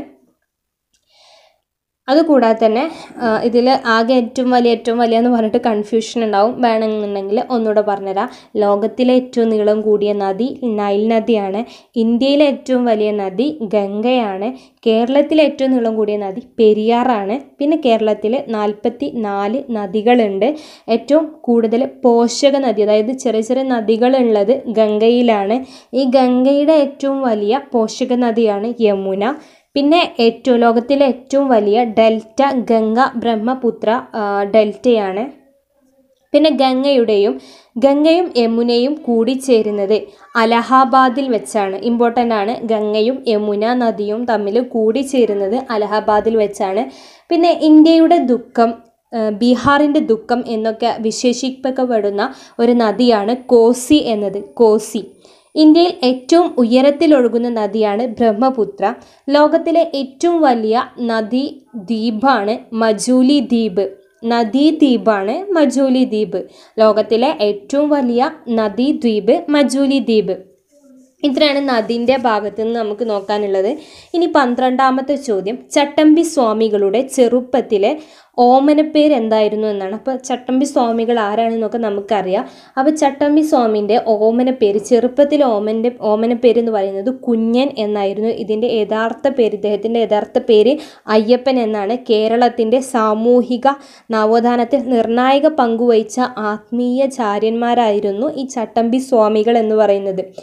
അതുകൂടാതെ തന്നെ ഇതിൽ ആകെ ഏറ്റവും വലിയ ഏറ്റവും വലിയ എന്ന് പറഞ്ഞിട്ട് കൺഫ്യൂഷൻ ഉണ്ടാവും വേണമെന്നുണ്ടെങ്കിൽ ഒന്നുകൂടെ പറഞ്ഞുതരാം ലോകത്തിലെ ഏറ്റവും നീളം കൂടിയ നദി നൈൽ നദിയാണ് ഇന്ത്യയിലെ ഏറ്റവും വലിയ നദി ഗംഗയാണ് കേരളത്തിലെ ഏറ്റവും നീളം കൂടിയ നദി പെരിയാറാണ് പിന്നെ കേരളത്തിൽ നാൽപ്പത്തി നാല് നദികളുണ്ട് ഏറ്റവും കൂടുതൽ പോഷക നദി അതായത് ചെറിയ ചെറിയ നദികളുള്ളത് ഗംഗയിലാണ് ഈ ഗംഗയുടെ ഏറ്റവും വലിയ പോഷക നദിയാണ് യമുന പിന്നെ ഏറ്റവും ലോകത്തിലെ ഏറ്റവും വലിയ ഡെൽറ്റ ഗംഗ ബ്രഹ്മപുത്ര ആ, ഡെൽറ്റയാണ് പിന്നെ ഗംഗയുടെയും ഗംഗയും യമുനയും കൂടിച്ചേരുന്നത് അലഹാബാദിൽ വെച്ചാണ് ഇമ്പോർട്ടൻ്റ് ആണ് ഗംഗയും യമുന നദിയും തമ്മിൽ കൂടിച്ചേരുന്നത് അലഹാബാദിൽ വെച്ചാണ് പിന്നെ ഇന്ത്യയുടെ ദുഃഖം ആ, ബീഹാറിൻ്റെ ദുഃഖം എന്നൊക്കെ വിശേഷിപ്പിക്കപ്പെടുന്ന ഒരു നദിയാണ് കോസി എന്നത് കോസി ഇന്ത്യയിൽ ഏറ്റവും ഉയരത്തിലൊഴുകുന്ന നദിയാണ് ബ്രഹ്മപുത്ര ലോകത്തിലെ ഏറ്റവും വലിയ നദി ദ്വീപാണ് മജൂലി ദ്വീപ് നദീദ്വീപാണ് മജൂലി ദ്വീപ് ലോകത്തിലെ ഏറ്റവും വലിയ നദീദ്വീപ് മജൂലി ദ്വീപ് ഇത്രയാണ് നദീൻ്റെ ഭാഗത്ത് നിന്ന് നമുക്ക് നോക്കാനുള്ളത് ഇനി പന്ത്രണ്ടാമത്തെ ചോദ്യം ചട്ടമ്പി സ്വാമികളുടെ ചെറുപ്പത്തിലെ ഓമനപ്പേര് എന്തായിരുന്നു എന്നാണ് അപ്പോൾ ചട്ടമ്പി സ്വാമികൾ ആരാണെന്നൊക്കെ നമുക്കറിയാം അപ്പോൾ ചട്ടമ്പി സ്വാമിൻ്റെ ഓമനപ്പേര് ചെറുപ്പത്തിലെ ഓമൻ്റെ ഓമനപ്പേര് എന്ന് പറയുന്നത് കുഞ്ഞൻ എന്നായിരുന്നു ഇതിൻ്റെ യഥാർത്ഥ പേര് ഇദ്ദേഹത്തിൻ്റെ യഥാർത്ഥ പേര് അയ്യപ്പൻ എന്നാണ് കേരളത്തിൻ്റെ സാമൂഹിക നവോത്ഥാനത്തിൽ നിർണായക പങ്കുവഹിച്ച ആത്മീയചാര്യന്മാരായിരുന്നു ഈ ചട്ടമ്പി സ്വാമികൾ എന്ന് പറയുന്നത്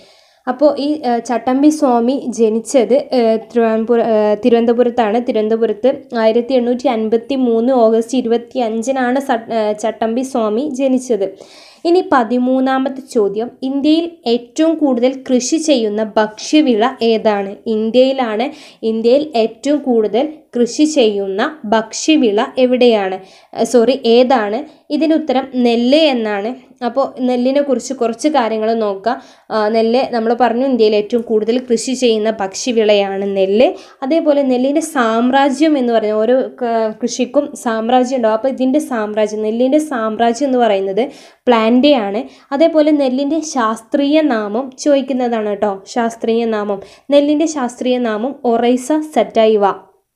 അപ്പോൾ ഈ ഏഹ്, ചട്ടമ്പി സ്വാമി ജനിച്ചത് ഏഹ്, തിരുവനന്തപുര ഏഹ്, തിരുവനന്തപുരത്താണ് തിരുവനന്തപുരത്ത് ആയിരത്തി എണ്ണൂറ്റി അൻപത്തി മൂന്ന് ഓഗസ്റ്റ് ഇരുപത്തി അഞ്ചിനാണ് സ- ഏഹ്, ചട്ടമ്പി സ്വാമി ജനിച്ചത് ഇനി പതിമൂന്നാമത്തെ ചോദ്യം ഇന്ത്യയിൽ ഏറ്റവും കൂടുതൽ കൃഷി ചെയ്യുന്ന ഭക്ഷ്യവിള ഏതാണ് ഇന്ത്യയിലാണ് ഇന്ത്യയിൽ ഏറ്റവും കൂടുതൽ കൃഷി ചെയ്യുന്ന ഭക്ഷ്യവിള എവിടെയാണ് സോറി ഏതാണ് ഇതിന് ഉത്തരം നെല്ല് എന്നാണ് അപ്പോൾ നെല്ലിനെ കുറിച്ച് കുറച്ച് കാര്യങ്ങൾ നോക്കാം ആ, നെല്ല് നമ്മൾ പറഞ്ഞു ഇന്ത്യയിൽ ഏറ്റവും കൂടുതൽ കൃഷി ചെയ്യുന്ന ഭക്ഷ്യവിളയാണ് നെല്ല് അതേപോലെ നെല്ലിൻ്റെ സാമ്രാജ്യം എന്ന് പറയുന്നത് ഓരോ ക- കൃഷിക്കും സാമ്രാജ്യം ഉണ്ടാവും അപ്പോൾ ഇതിൻ്റെ സാമ്രാജ്യം നെല്ലിൻ്റെ സാമ്രാജ്യം എന്ന് പറയുന്നത് പ്ലാന്റയാണ് അതേപോലെ നെല്ലിൻ്റെ ശാസ്ത്രീയ നാമം ചോദിക്കുന്നതാണ് കേട്ടോ ശാസ്ത്രീയ നാമം നെല്ലിൻ്റെ ശാസ്ത്രീയ നാമം ഒറൈസ സെറ്റൈവ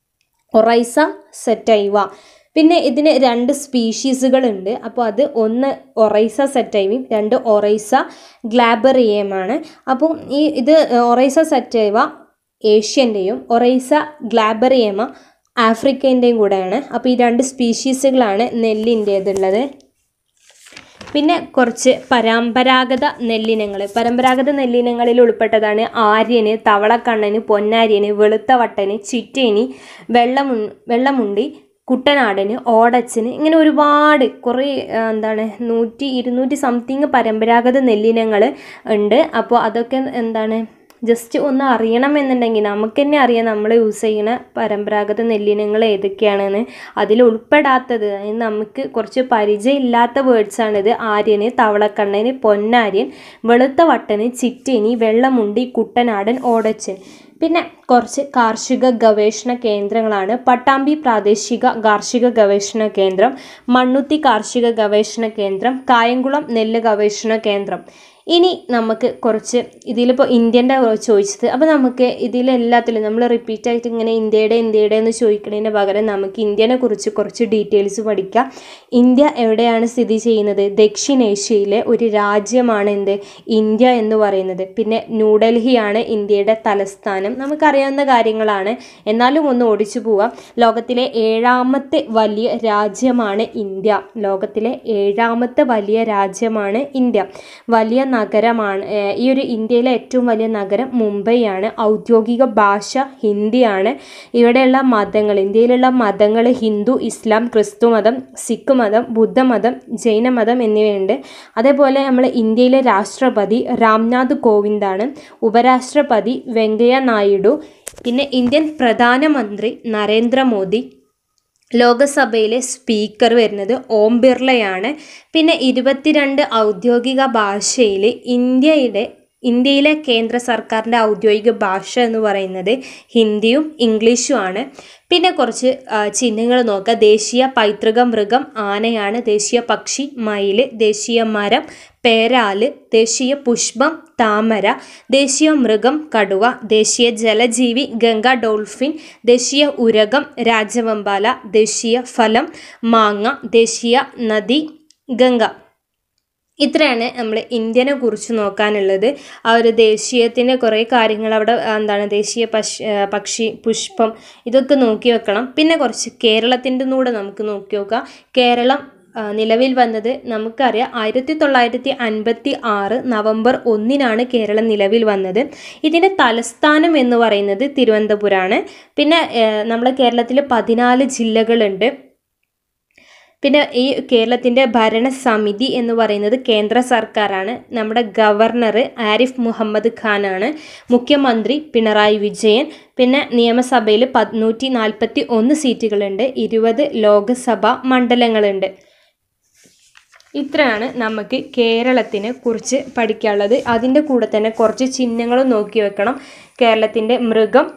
ഒറൈസ സെറ്റൈവ പിന്നെ ഇതിന് രണ്ട് സ്പീഷീസുകളുണ്ട് അപ്പോൾ അത് ഒന്ന് ഒറൈസ സെറ്റൈവയും രണ്ട് ഒറൈസ ഗ്ലാബറിയമാണ് അപ്പോൾ ഈ ഇത് ഒറൈസ സെറ്റൈവ ഏഷ്യൻ്റെയും ഒറൈസ ഗ്ലാബറിയമ ആഫ്രിക്കേൻ്റെയും കൂടെയാണ് അപ്പോൾ ഈ രണ്ട് സ്പീഷീസുകളാണ് നെല്ലിൻ്റേതുള്ളത് പിന്നെ കുറച്ച് പരമ്പരാഗത നെല്ലിനങ്ങൾ പരമ്പരാഗത നെല്ലിനങ്ങളിൽ ഉൾപ്പെട്ടതാണ് ആര്യന് തവളക്കണ്ണന് പൊന്നാര്യന് വെളുത്ത വട്ടന് ചിറ്റേനി വെള്ളമു വെള്ളമുണ്ടി കുട്ടനാടന് ഓടച്ചന് ഇങ്ങനെ ഒരുപാട് കുറേ ആ, എന്താണ് നൂറ്റി ഇരുന്നൂറ്റി സംതിങ് പരമ്പരാഗത നെല്ലിനങ്ങൾ ഉണ്ട് അപ്പോൾ അതൊക്കെ എന്താണ് ജസ്റ്റ് ഒന്ന് അറിയണമെന്നുണ്ടെങ്കിൽ നമുക്ക് തന്നെ അറിയാം നമ്മൾ യൂസ് ചെയ്യുന്ന പരമ്പരാഗത നെല്ലിനങ്ങൾ ഏതൊക്കെയാണെന്ന് അതിൽ ഉൾപ്പെടാത്തത് അതായത് നമുക്ക് കുറച്ച് പരിചയമില്ലാത്ത വേർഡ്സാണിത് ആര്യന് തവളക്കണ്ണന് പൊന്നാര്യൻ വെളുത്ത വട്ടന് ചിറ്റേനി വെള്ളമുണ്ടി കുട്ടനാടൻ ഓടച്ചൻ പിന്നെ കുറച്ച് കാർഷിക ഗവേഷണ കേന്ദ്രങ്ങളാണ് പട്ടാമ്പി പ്രാദേശിക കാർഷിക ഗവേഷണ കേന്ദ്രം മണ്ണുത്തി കാർഷിക ഗവേഷണ കേന്ദ്രം കായംകുളം നെല്ല് ഗവേഷണ കേന്ദ്രം ഇനി നമുക്ക് കുറച്ച് ഇതിലിപ്പോൾ ഇന്ത്യൻ്റെ ചോദിച്ചത് അപ്പോൾ നമുക്ക് ഇതിലെല്ലാത്തിലും നമ്മൾ റിപ്പീറ്റ് ആയിട്ട് ഇങ്ങനെ ഇന്ത്യയുടെ ഇന്ത്യയുടെ എന്ന് ചോദിക്കുന്നതിന് പകരം നമുക്ക് ഇന്ത്യനെ കുറിച്ച് കുറച്ച് ഡീറ്റെയിൽസ് പഠിക്കാം ഇന്ത്യ എവിടെയാണ് സ്ഥിതി ചെയ്യുന്നത് ദക്ഷിണേഷ്യയിലെ ഒരു രാജ്യമാണ് എന്ത് ഇന്ത്യ എന്ന് പറയുന്നത് പിന്നെ ന്യൂഡൽഹിയാണ് ഇന്ത്യയുടെ തലസ്ഥാനം നമുക്കറിയാവുന്ന കാര്യങ്ങളാണ് എന്നാലും ഒന്ന് ഓടിച്ചു പോവാം ലോകത്തിലെ ഏഴാമത്തെ വലിയ രാജ്യമാണ് ഇന്ത്യ ലോകത്തിലെ ഏഴാമത്തെ വലിയ രാജ്യമാണ് ഇന്ത്യ വലിയ നഗരമാണ് ഏഹ് ഈ ഒരു ഇന്ത്യയിലെ ഏറ്റവും വലിയ നഗരം മുംബൈയാണ് ഔദ്യോഗിക ഭാഷ ഹിന്ദിയാണ് ഇവിടെയുള്ള മതങ്ങൾ ഇന്ത്യയിലുള്ള മതങ്ങൾ ഹിന്ദു ഇസ്ലാം ക്രിസ്തു മതം സിഖ് മതം ബുദ്ധമതം ജൈനമതം എന്നിവയുണ്ട് അതേപോലെ നമ്മൾ ഇന്ത്യയിലെ രാഷ്ട്രപതി രാംനാഥ് കോവിന്ദാണ് ഉപരാഷ്ട്രപതി വെങ്കയ്യ നായിഡു പിന്നെ ഇന്ത്യൻ പ്രധാനമന്ത്രി നരേന്ദ്രമോദി ലോകസഭയിലെ സ്പീക്കർ വരുന്നത് ഓം ബിർളയാണ് പിന്നെ ഇരുപത്തിരണ്ട് ഔദ്യോഗിക ഭാഷയിൽ ഇന്ത്യയുടെ ഇന്ത്യയിലെ കേന്ദ്ര സർക്കാരിൻ്റെ ഔദ്യോഗിക ഭാഷ എന്ന് പറയുന്നത് ഹിന്ദിയും ഇംഗ്ലീഷുമാണ് പിന്നെ കുറച്ച് ചിഹ്നങ്ങൾ നോക്കുക ദേശീയ പൈതൃക മൃഗം ആനയാണ് ദേശീയ പക്ഷി മയിൽ ദേശീയ മരം പേരാല് ദേശീയ പുഷ്പം താമര ദേശീയ മൃഗം കടുവ ദേശീയ ജലജീവി ഗംഗ ഡോൾഫിൻ ദേശീയ ഉരകം രാജവെമ്പാല ദേശീയ ഫലം മാങ്ങ ദേശീയ നദി ഗംഗ ഇത്രയാണ് നമ്മൾ ഇന്ത്യനെ കുറിച്ച് നോക്കാനുള്ളത് ആ ഒരു ദേശീയത്തിൻ്റെ കുറേ കാര്യങ്ങൾ അവിടെ ആ, എന്താണ് ദേശീയ പശ് ആ, പക്ഷി പുഷ്പം ഇതൊക്കെ നോക്കി വെക്കണം പിന്നെ കുറച്ച് കേരളത്തിൻ്റെ കൂടെ നമുക്ക് നോക്കി നോക്കാം കേരളം ആ, നിലവിൽ വന്നത് നമുക്കറിയാം ആയിരത്തി തൊള്ളായിരത്തി അൻപത്തി ആറ് നവംബർ ഒന്നിനാണ് കേരളം നിലവിൽ വന്നത് ഇതിൻ്റെ തലസ്ഥാനം എന്ന് പറയുന്നത് തിരുവനന്തപുരമാണ് പിന്നെ നമ്മുടെ കേരളത്തിൽ പതിനാല് ജില്ലകളുണ്ട് പിന്നെ ഈ കേരളത്തിൻ്റെ ഭരണസമിതി എന്ന് പറയുന്നത് കേന്ദ്ര സർക്കാരാണ് നമ്മുടെ ഗവർണർ ആരിഫ് മുഹമ്മദ് ഖാനാണ് മുഖ്യമന്ത്രി പിണറായി വിജയൻ പിന്നെ നിയമസഭയിൽ പതിനൂറ്റി നാൽപ്പത്തി ഒന്ന് സീറ്റുകളുണ്ട് ഇരുപത് ലോക്സഭാ മണ്ഡലങ്ങളുണ്ട് ഇത്രയാണ് നമുക്ക് കേരളത്തിനെ കുറിച്ച് പഠിക്കാനുള്ളത് അതിൻ്റെ കൂടെ തന്നെ കുറച്ച് ചിഹ്നങ്ങളും നോക്കി വെക്കണം കേരളത്തിൻ്റെ മൃഗം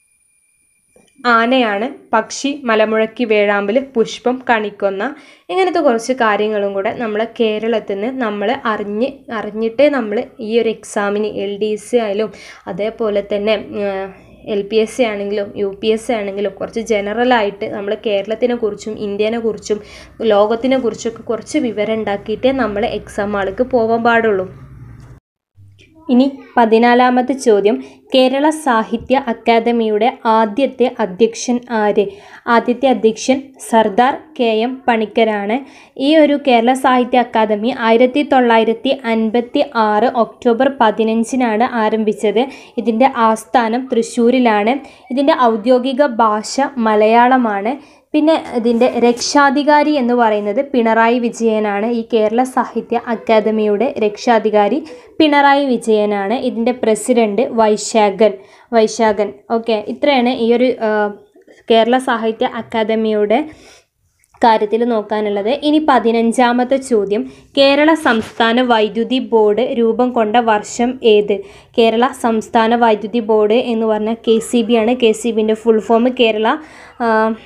ആനയാണ് പക്ഷി മലമുഴക്കി വേഴാമ്പൽ പുഷ്പം കണിക്കൊന്ന ഇങ്ങനത്തെ കുറച്ച് കാര്യങ്ങളും കൂടെ നമ്മൾ കേരളത്തിൽ നിന്ന് നമ്മൾ അറിഞ്ഞ് അറിഞ്ഞിട്ടേ നമ്മൾ ഈ ഒരു എക്സാമിന് എൽ ഡി എസ് ആയാലും അതേപോലെ തന്നെ എൽ പി എസ് സി ആണെങ്കിലും യു പി എസ് സി ആണെങ്കിലും കുറച്ച് ജനറലായിട്ട് നമ്മൾ കേരളത്തിനെ കുറിച്ചും ഇന്ത്യനെ കുറിച്ചും ലോകത്തിനെ കുറിച്ചൊക്കെ കുറച്ച് വിവരം ഉണ്ടാക്കിയിട്ടേ നമ്മൾ എക്സാം ആൾക്ക് പോകാൻ പാടുള്ളൂ ഇനി പതിനാലാമത്തെ ചോദ്യം കേരള സാഹിത്യ അക്കാദമിയുടെ ആദ്യത്തെ അധ്യക്ഷൻ ആര് ആദ്യത്തെ അധ്യക്ഷൻ സർദാർ കെ എം പണിക്കരാണ് ഈ ഒരു കേരള സാഹിത്യ അക്കാദമി ആയിരത്തി തൊള്ളായിരത്തി അൻപത്തി ആറ് ഒക്ടോബർ പതിനഞ്ചിനാണ് ആരംഭിച്ചത് ഇതിൻ്റെ ആസ്ഥാനം തൃശ്ശൂരിലാണ് ഇതിൻ്റെ ഔദ്യോഗിക ഭാഷ മലയാളമാണ് പിന്നെ ഇതിൻ്റെ രക്ഷാധികാരി എന്ന് പറയുന്നത് പിണറായി വിജയനാണ് ഈ കേരള സാഹിത്യ അക്കാദമിയുടെ രക്ഷാധികാരി പിണറായി വിജയനാണ് ഇതിൻ്റെ പ്രസിഡന്റ് വൈശാഖൻ വൈശാഖൻ ഓക്കെ ഇത്രയാണ് ഈ ഒരു ആ, കേരള സാഹിത്യ അക്കാദമിയുടെ കാര്യത്തിൽ നോക്കാനുള്ളത് ഇനി പതിനഞ്ചാമത്തെ ചോദ്യം കേരള സംസ്ഥാന വൈദ്യുതി ബോർഡ് രൂപം കൊണ്ട വർഷം ഏത് കേരള സംസ്ഥാന വൈദ്യുതി ബോർഡ് എന്ന് പറഞ്ഞാൽ കെ സി ബി ആണ് കെ സി ബിൻ്റെ ഫുൾ ഫോം കേരള ആ,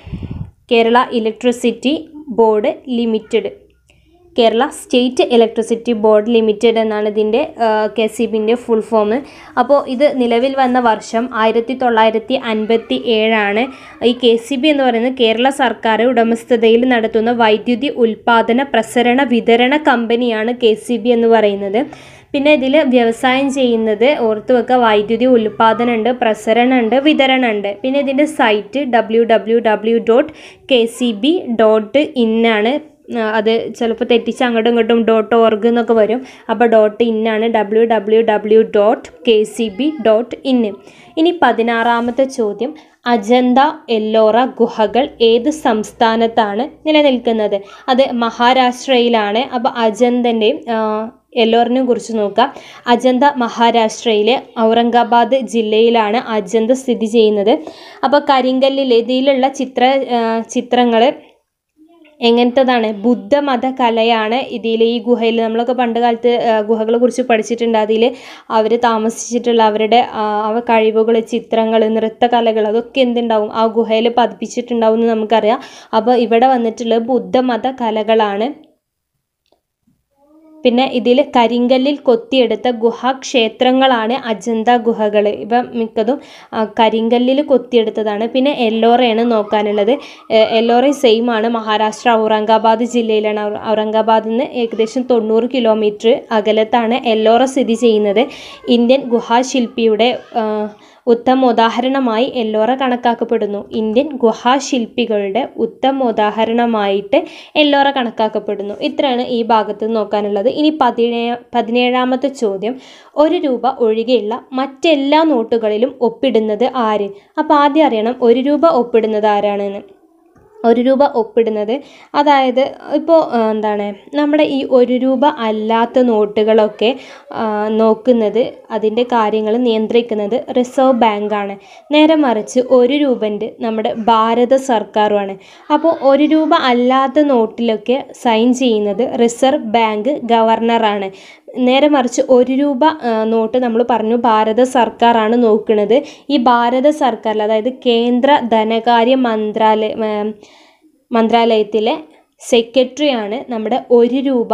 Kerala electricity board limited Kerala state electricity board limited എന്നാണ് ഇതിൻ്റെ കെ സി ബിൻ്റെ ഫുൾ ഫോം അപ്പോൾ ഇത് നിലവിൽ വന്ന വർഷം ആയിരത്തി തൊള്ളായിരത്തി അൻപത്തി ഏഴാണ് ഈ കെ സി ബി എന്ന് പറയുന്നത് കേരള സർക്കാർ ഉടമസ്ഥതയിൽ നടത്തുന്ന വൈദ്യുതി ഉൽപ്പാദന പ്രസരണ വിതരണ കമ്പനിയാണ് കെ സി ബി എന്ന് പറയുന്നത് പിന്നെ ഇതിൽ വ്യവസായം ചെയ്യുന്നത് ഓർത്ത് വെക്കുക വൈദ്യുതി ഉൽപ്പാദനമുണ്ട് പ്രസരണമുണ്ട് വിതരണമുണ്ട് പിന്നെ ഇതിൻ്റെ site W W W dot K C B dot ഇന്നാണ് അത് ചിലപ്പോൾ തെറ്റിച്ച് അങ്ങോട്ടും ഇങ്ങോട്ടും ഡോട്ട് ഓർഗ് എന്നൊക്കെ വരും അപ്പോൾ ഡോട്ട് ഇന്നാണ് W W W dot K C B dot in ഇനി പതിനാറാമത്തെ ചോദ്യം അജന്ത എല്ലോറ ഗുഹകൾ ഏത് സംസ്ഥാനത്താണ് നിലനിൽക്കുന്നത് അത് മഹാരാഷ്ട്രയിലാണ് അപ്പോൾ അജന്തൻ്റെയും എല്ലോറിനെ കുറിച്ച് നോക്കാം അജന്ത മഹാരാഷ്ട്രയിലെ ഔറംഗാബാദ് ജില്ലയിലാണ് അജന്ത സ്ഥിതി ചെയ്യുന്നത് അപ്പോൾ കരിങ്കല്ലിൽ ഇതിലുള്ള ചിത്ര ചിത്രങ്ങൾ എങ്ങനത്തതാണ് ബുദ്ധമത കലയാണ് ഇതിൽ ഈ ഗുഹയിൽ നമ്മളൊക്കെ പണ്ട് കാലത്ത് ഗുഹകളെ കുറിച്ച് പഠിച്ചിട്ടുണ്ട് അതിൽ അവർ താമസിച്ചിട്ടുള്ള അവരുടെ ആ, അവ കഴിവുകൾ ചിത്രങ്ങൾ നൃത്തകലകൾ അതൊക്കെ എന്തുണ്ടാവും ആ ഗുഹയിൽ പതിപ്പിച്ചിട്ടുണ്ടാവും എന്ന് നമുക്കറിയാം അപ്പോൾ ഇവിടെ വന്നിട്ടുള്ളത് ബുദ്ധമത കലകളാണ് പിന്നെ ഇതിൽ കരിങ്കല്ലിൽ കൊത്തിയെടുത്ത ഗുഹാക്ഷേത്രങ്ങളാണ് അജന്ത ഗുഹകൾ ഇവ മിക്കതും ആ, കരിങ്കല്ലിൽ കൊത്തിയെടുത്തതാണ് പിന്നെ എല്ലോറയാണ് നോക്കാനുള്ളത് എ- എല്ലോറ സെയിം ആണ് മഹാരാഷ്ട്ര ഔറംഗാബാദ് ജില്ലയിലാണ് ഔ- ഔറംഗാബാദിൽ നിന്ന് ഏകദേശം തൊണ്ണൂറ് കിലോമീറ്റർ അകലത്താണ് എല്ലോറ സ്ഥിതി ചെയ്യുന്നത് ഇന്ത്യൻ ഗുഹാശില്പിയുടെ ആ, ഉത്തമ ഉദാഹരണമായി എല്ലോറ കണക്കാക്കപ്പെടുന്നു ഇന്ത്യൻ ഗുഹാശില്പികളുടെ ഉത്തമ ഉദാഹരണമായിട്ട് എല്ലോറ കണക്കാക്കപ്പെടുന്നു ഇത്രയാണ് ഈ ഭാഗത്ത് നോക്കാനുള്ളത് ഇനി പതിനേ പതിനേഴാമത്തെ ചോദ്യം ഒരു രൂപ ഒഴികെയുള്ള മറ്റെല്ലാ നോട്ടുകളിലും ഒപ്പിടുന്നത് ആര് അപ്പോൾ ആദ്യം അറിയണം ഒരു രൂപ ഒപ്പിടുന്നത് ആരാണെന്ന് ഒരു രൂപ ഒപ്പിടുന്നത് അതായത് ഇപ്പോൾ എന്താണ് നമ്മുടെ ഈ ഒരു രൂപ അല്ലാത്ത നോട്ടുകളൊക്കെ ആ, നോക്കുന്നത് അതിൻ്റെ കാര്യങ്ങൾ നിയന്ത്രിക്കുന്നത് റിസർവ് ബാങ്കാണ് നേരെ മറിച്ച് ഒരു രൂപൻ്റെ നമ്മുടെ ഭാരത സർക്കാരുമാണ് അപ്പോൾ ഒരു രൂപ അല്ലാത്ത നോട്ടിലൊക്കെ സൈൻ ചെയ്യുന്നത് റിസർവ് ബാങ്ക് ഗവർണറാണ് നേരെ മറിച്ച് ഒരു രൂപ ആ, നോട്ട് നമ്മൾ പറഞ്ഞു ഭാരത സർക്കാരാണ് നോക്കുന്നത് ഈ ഭാരത സർക്കാരിൽ അതായത് കേന്ദ്ര ധനകാര്യ മന്ത്രാലയ ആ, മന്ത്രാലയത്തിലെ സെക്രട്ടറിയാണ് നമ്മുടെ ഒരു രൂപ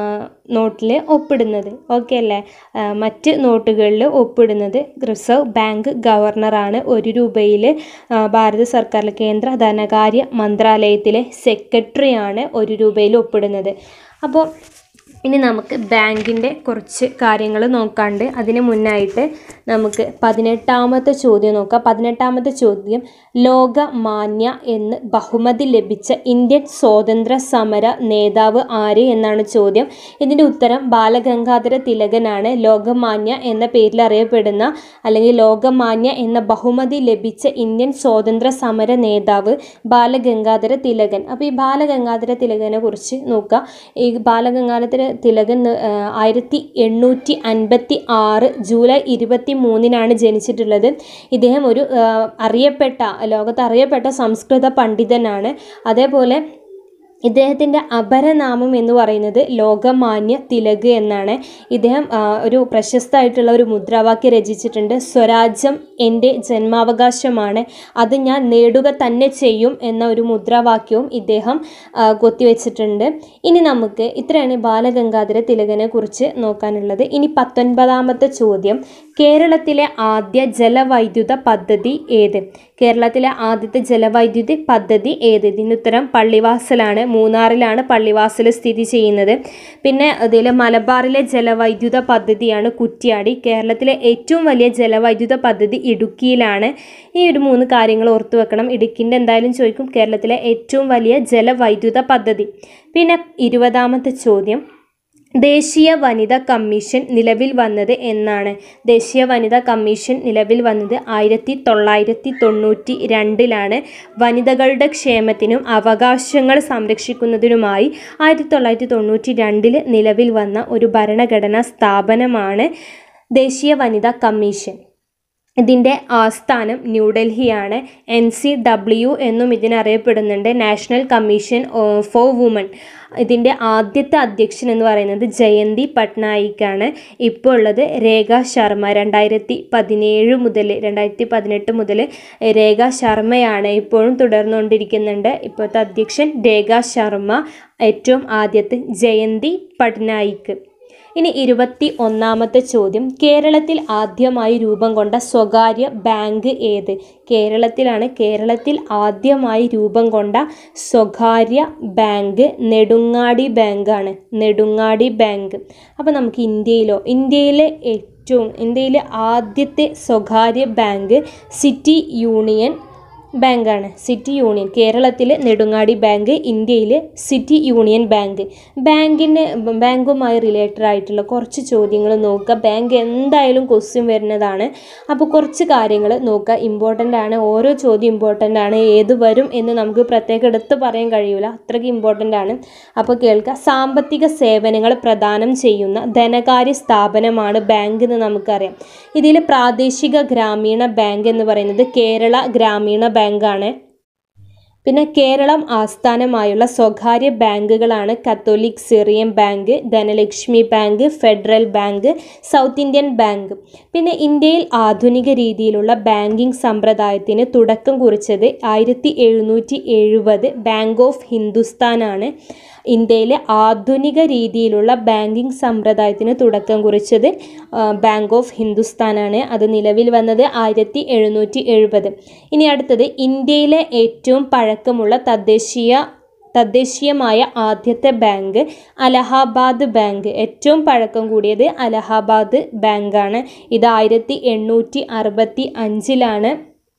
നോട്ടിൽ ഒപ്പിടുന്നത് ഓക്കെ അല്ലേ ആ, മറ്റ് നോട്ടുകളിൽ ഒപ്പിടുന്നത് റിസർവ് ബാങ്ക് ഗവർണറാണ് ഒരു രൂപയിൽ ഭാരത സർക്കാരിലെ കേന്ദ്ര ധനകാര്യ മന്ത്രാലയത്തിലെ സെക്രട്ടറിയാണ് ഒരു രൂപയിൽ ഒപ്പിടുന്നത് അപ്പോൾ ഇനി നമുക്ക് ബാങ്കിൻ്റെ കുറച്ച് കാര്യങ്ങൾ നോക്കാണ്ട് അതിന് മുന്നായിട്ട് നമുക്ക് പതിനെട്ടാമത്തെ ചോദ്യം നോക്കാം പതിനെട്ടാമത്തെ ചോദ്യം ലോകമാന്യ എന്ന് ബഹുമതി ലഭിച്ച ഇന്ത്യൻ സ്വാതന്ത്ര്യ സമര നേതാവ് ആര് എന്നാണ് ചോദ്യം ഇതിൻ്റെ ഉത്തരം ബാലഗംഗാധര തിലകനാണ് ലോകമാന്യ എന്ന പേരിൽ അറിയപ്പെടുന്ന അല്ലെങ്കിൽ ലോകമാന്യ എന്ന ബഹുമതി ലഭിച്ച ഇന്ത്യൻ സ്വാതന്ത്ര്യ സമര നേതാവ് ബാലഗംഗാധര തിലകൻ അപ്പോൾ ഈ ബാലഗംഗാധര തിലകനെ കുറിച്ച് നോക്കുക ഈ ബാലഗംഗാധര തിലകൻ ആ, ആയിരത്തി എണ്ണൂറ്റി അൻപത്തി ആറ് ജൂലൈ ഇരുപത്തി മൂന്നിനാണ് ജനിച്ചിട്ടുള്ളത് ഇദ്ദേഹം ഒരു ആ, അറിയപ്പെട്ട ലോകത്ത് അറിയപ്പെട്ട സംസ്കൃത പണ്ഡിതനാണ് അതേപോലെ ഇദ്ദേഹത്തിൻ്റെ അപരനാമം എന്ന് പറയുന്നത് ലോകമാന്യ തിലക് എന്നാണ് ഇദ്ദേഹം ആ, ഒരു പ്രശസ്തമായിട്ടുള്ള ഒരു മുദ്രാവാക്യം രചിച്ചിട്ടുണ്ട് സ്വരാജ്യം എൻ്റെ ജന്മാവകാശമാണ് അത് ഞാൻ നേടുക തന്നെ ചെയ്യും എന്ന ഒരു മുദ്രാവാക്യവും ഇദ്ദേഹം ആ, കൊത്തിവെച്ചിട്ടുണ്ട് ഇനി നമുക്ക് ഇത്രയാണ് ബാലഗംഗാധര തിലകനെ കുറിച്ച് നോക്കാനുള്ളത് ഇനി പത്തൊൻപതാമത്തെ ചോദ്യം കേരളത്തിലെ ആദ്യ ജലവൈദ്യുത പദ്ധതി ഏത് കേരളത്തിലെ ആദ്യത്തെ ജലവൈദ്യുതി പദ്ധതി ഏത് ഇതിന് ഉത്തരം പള്ളിവാസലാണ് മൂന്നാറിലാണ് പള്ളിവാസൽ സ്ഥിതി ചെയ്യുന്നത് പിന്നെ ഇതിൽ മലബാറിലെ ജലവൈദ്യുത പദ്ധതിയാണ് കുറ്റ്യാടി കേരളത്തിലെ ഏറ്റവും വലിയ ജലവൈദ്യുത പദ്ധതി ഇടുക്കിയിലാണ് ഈ ഒരു മൂന്ന് കാര്യങ്ങൾ ഓർത്തു വെക്കണം ഇടുക്കിൻ്റെ എന്തായാലും ചോദിക്കും കേരളത്തിലെ ഏറ്റവും വലിയ ജലവൈദ്യുത പദ്ധതി പിന്നെ ഇരുപതാമത്തെ ചോദ്യം ദേശീയ വനിതാ കമ്മീഷൻ നിലവിൽ വന്നത് എന്നാണ് ദേശീയ വനിതാ കമ്മീഷൻ നിലവിൽ വന്നത് ആയിരത്തി തൊള്ളായിരത്തി തൊണ്ണൂറ്റി രണ്ടിലാണ് വനിതകളുടെ ക്ഷേമത്തിനും അവകാശങ്ങൾ സംരക്ഷിക്കുന്നതിനുമായി ആയിരത്തി തൊള്ളായിരത്തി തൊണ്ണൂറ്റി രണ്ടിൽ നിലവിൽ വന്ന ഒരു ഭരണഘടനാ സ്ഥാപനമാണ് ദേശീയ വനിതാ കമ്മീഷൻ ഇതിൻ്റെ ആസ്ഥാനം ന്യൂഡൽഹിയാണ് എൻ സി ഡബ്ല്യു എന്നും ഇതിനറിയപ്പെടുന്നുണ്ട് നാഷണൽ കമ്മീഷൻ ഫോർ വുമൺ ഇതിൻ്റെ ആദ്യത്തെ അധ്യക്ഷൻ എന്ന് പറയുന്നത് ജയന്തി പട്നായിക്കാണ് ഇപ്പോൾ ഉള്ളത് രേഖ ശർമ്മ രണ്ടായിരത്തി പതിനേഴ് മുതൽ രണ്ടായിരത്തി പതിനെട്ട് മുതൽ രേഖ ശർമ്മയാണ് ഇപ്പോഴും തുടർന്നുകൊണ്ടിരിക്കുന്നുണ്ട് ഇപ്പോഴത്തെ അധ്യക്ഷൻ രേഖ ശർമ്മ ഏറ്റവും ആദ്യത്തെ ജയന്തി പട്നായിക്ക് ഇനി ഇരുപത്തി ഒന്നാമത്തെ ചോദ്യം കേരളത്തിൽ ആദ്യമായി രൂപം കൊണ്ട സ്വകാര്യ ബാങ്ക് ഏത് കേരളത്തിലാണ് കേരളത്തിൽ ആദ്യമായി രൂപം കൊണ്ട സ്വകാര്യ ബാങ്ക് നെടുങ്ങാടി ബാങ്കാണ് നെടുങ്ങാടി ബാങ്ക് അപ്പോൾ നമുക്ക് ഇന്ത്യയിലോ ഇന്ത്യയിലെ ഏറ്റവും ഇന്ത്യയിലെ ആദ്യത്തെ സ്വകാര്യ ബാങ്ക് സിറ്റി യൂണിയൻ ബാങ്കാണ് സിറ്റി യൂണിയൻ കേരളത്തിൽ നെടുങ്ങാടി ബാങ്ക് ഇന്ത്യയിൽ സിറ്റി യൂണിയൻ ബാങ്ക് ബാങ്കിന് ബാങ്കുമായി റിലേറ്റഡ് ആയിട്ടുള്ള കുറച്ച് ചോദ്യങ്ങൾ നോക്കുക ബാങ്ക് എന്തായാലും ക്വസ്റ്റ്യൻ വരുന്നതാണ് അപ്പോൾ കുറച്ച് കാര്യങ്ങൾ നോക്കുക ഇമ്പോർട്ടൻ്റ് ആണ് ഓരോ ചോദ്യം ഇമ്പോർട്ടൻ്റ് ആണ് ഏത് വരും എന്ന് നമുക്ക് പ്രത്യേകം എടുത്ത് പറയാൻ കഴിയില്ല അത്രയ്ക്ക് ഇമ്പോർട്ടൻ്റ് ആണ് അപ്പോൾ കേൾക്കുക സാമ്പത്തിക സേവനങ്ങൾ പ്രദാനം ചെയ്യുന്ന ധനകാര്യ സ്ഥാപനമാണ് ബാങ്ക് എന്ന് നമുക്കറിയാം ഇതിൽ പ്രാദേശിക ഗ്രാമീണ ബാങ്ക് എന്ന് പറയുന്നത് കേരള ഗ്രാമീണ ബാങ്കാണ് പിന്നെ കേരളം ആസ്ഥാനമായുള്ള സ്വകാര്യ ബാങ്കുകളാണ് catholic syrian bank Dhanlaxmi bank federal bank south Indian bank പിന്നെ ഇന്ത്യയിൽ ആധുനിക രീതിയിലുള്ള ബാങ്കിംഗ് സമ്പ്രദായത്തിന് തുടക്കം കുറിച്ചത് ആയിരത്തി എഴുന്നൂറ്റി എഴുപത് ബാങ്ക് ഓഫ് ഹിന്ദുസ്ഥാനാണ് ഇന്ത്യയിലെ ആധുനിക രീതിയിലുള്ള ബാങ്കിംഗ് സമ്പ്രദായത്തിന് തുടക്കം കുറിച്ചത് ബാങ്ക് ഓഫ് ഹിന്ദുസ്ഥാനാണ് അത് നിലവിൽ വന്നത് ആയിരത്തി എഴുന്നൂറ്റി എഴുപത് ഇനി അടുത്തത് ഇന്ത്യയിലെ ഏറ്റവും പഴക്കമുള്ള തദ്ദേശീയ തദ്ദേശീയമായ ആദ്യത്തെ ബാങ്ക് അലഹാബാദ് ബാങ്ക് ഏറ്റവും പഴക്കം കൂടിയത് അലഹാബാദ് ബാങ്കാണ് ഇത് ആയിരത്തി എണ്ണൂറ്റി അറുപത്തി അഞ്ചിലാണ്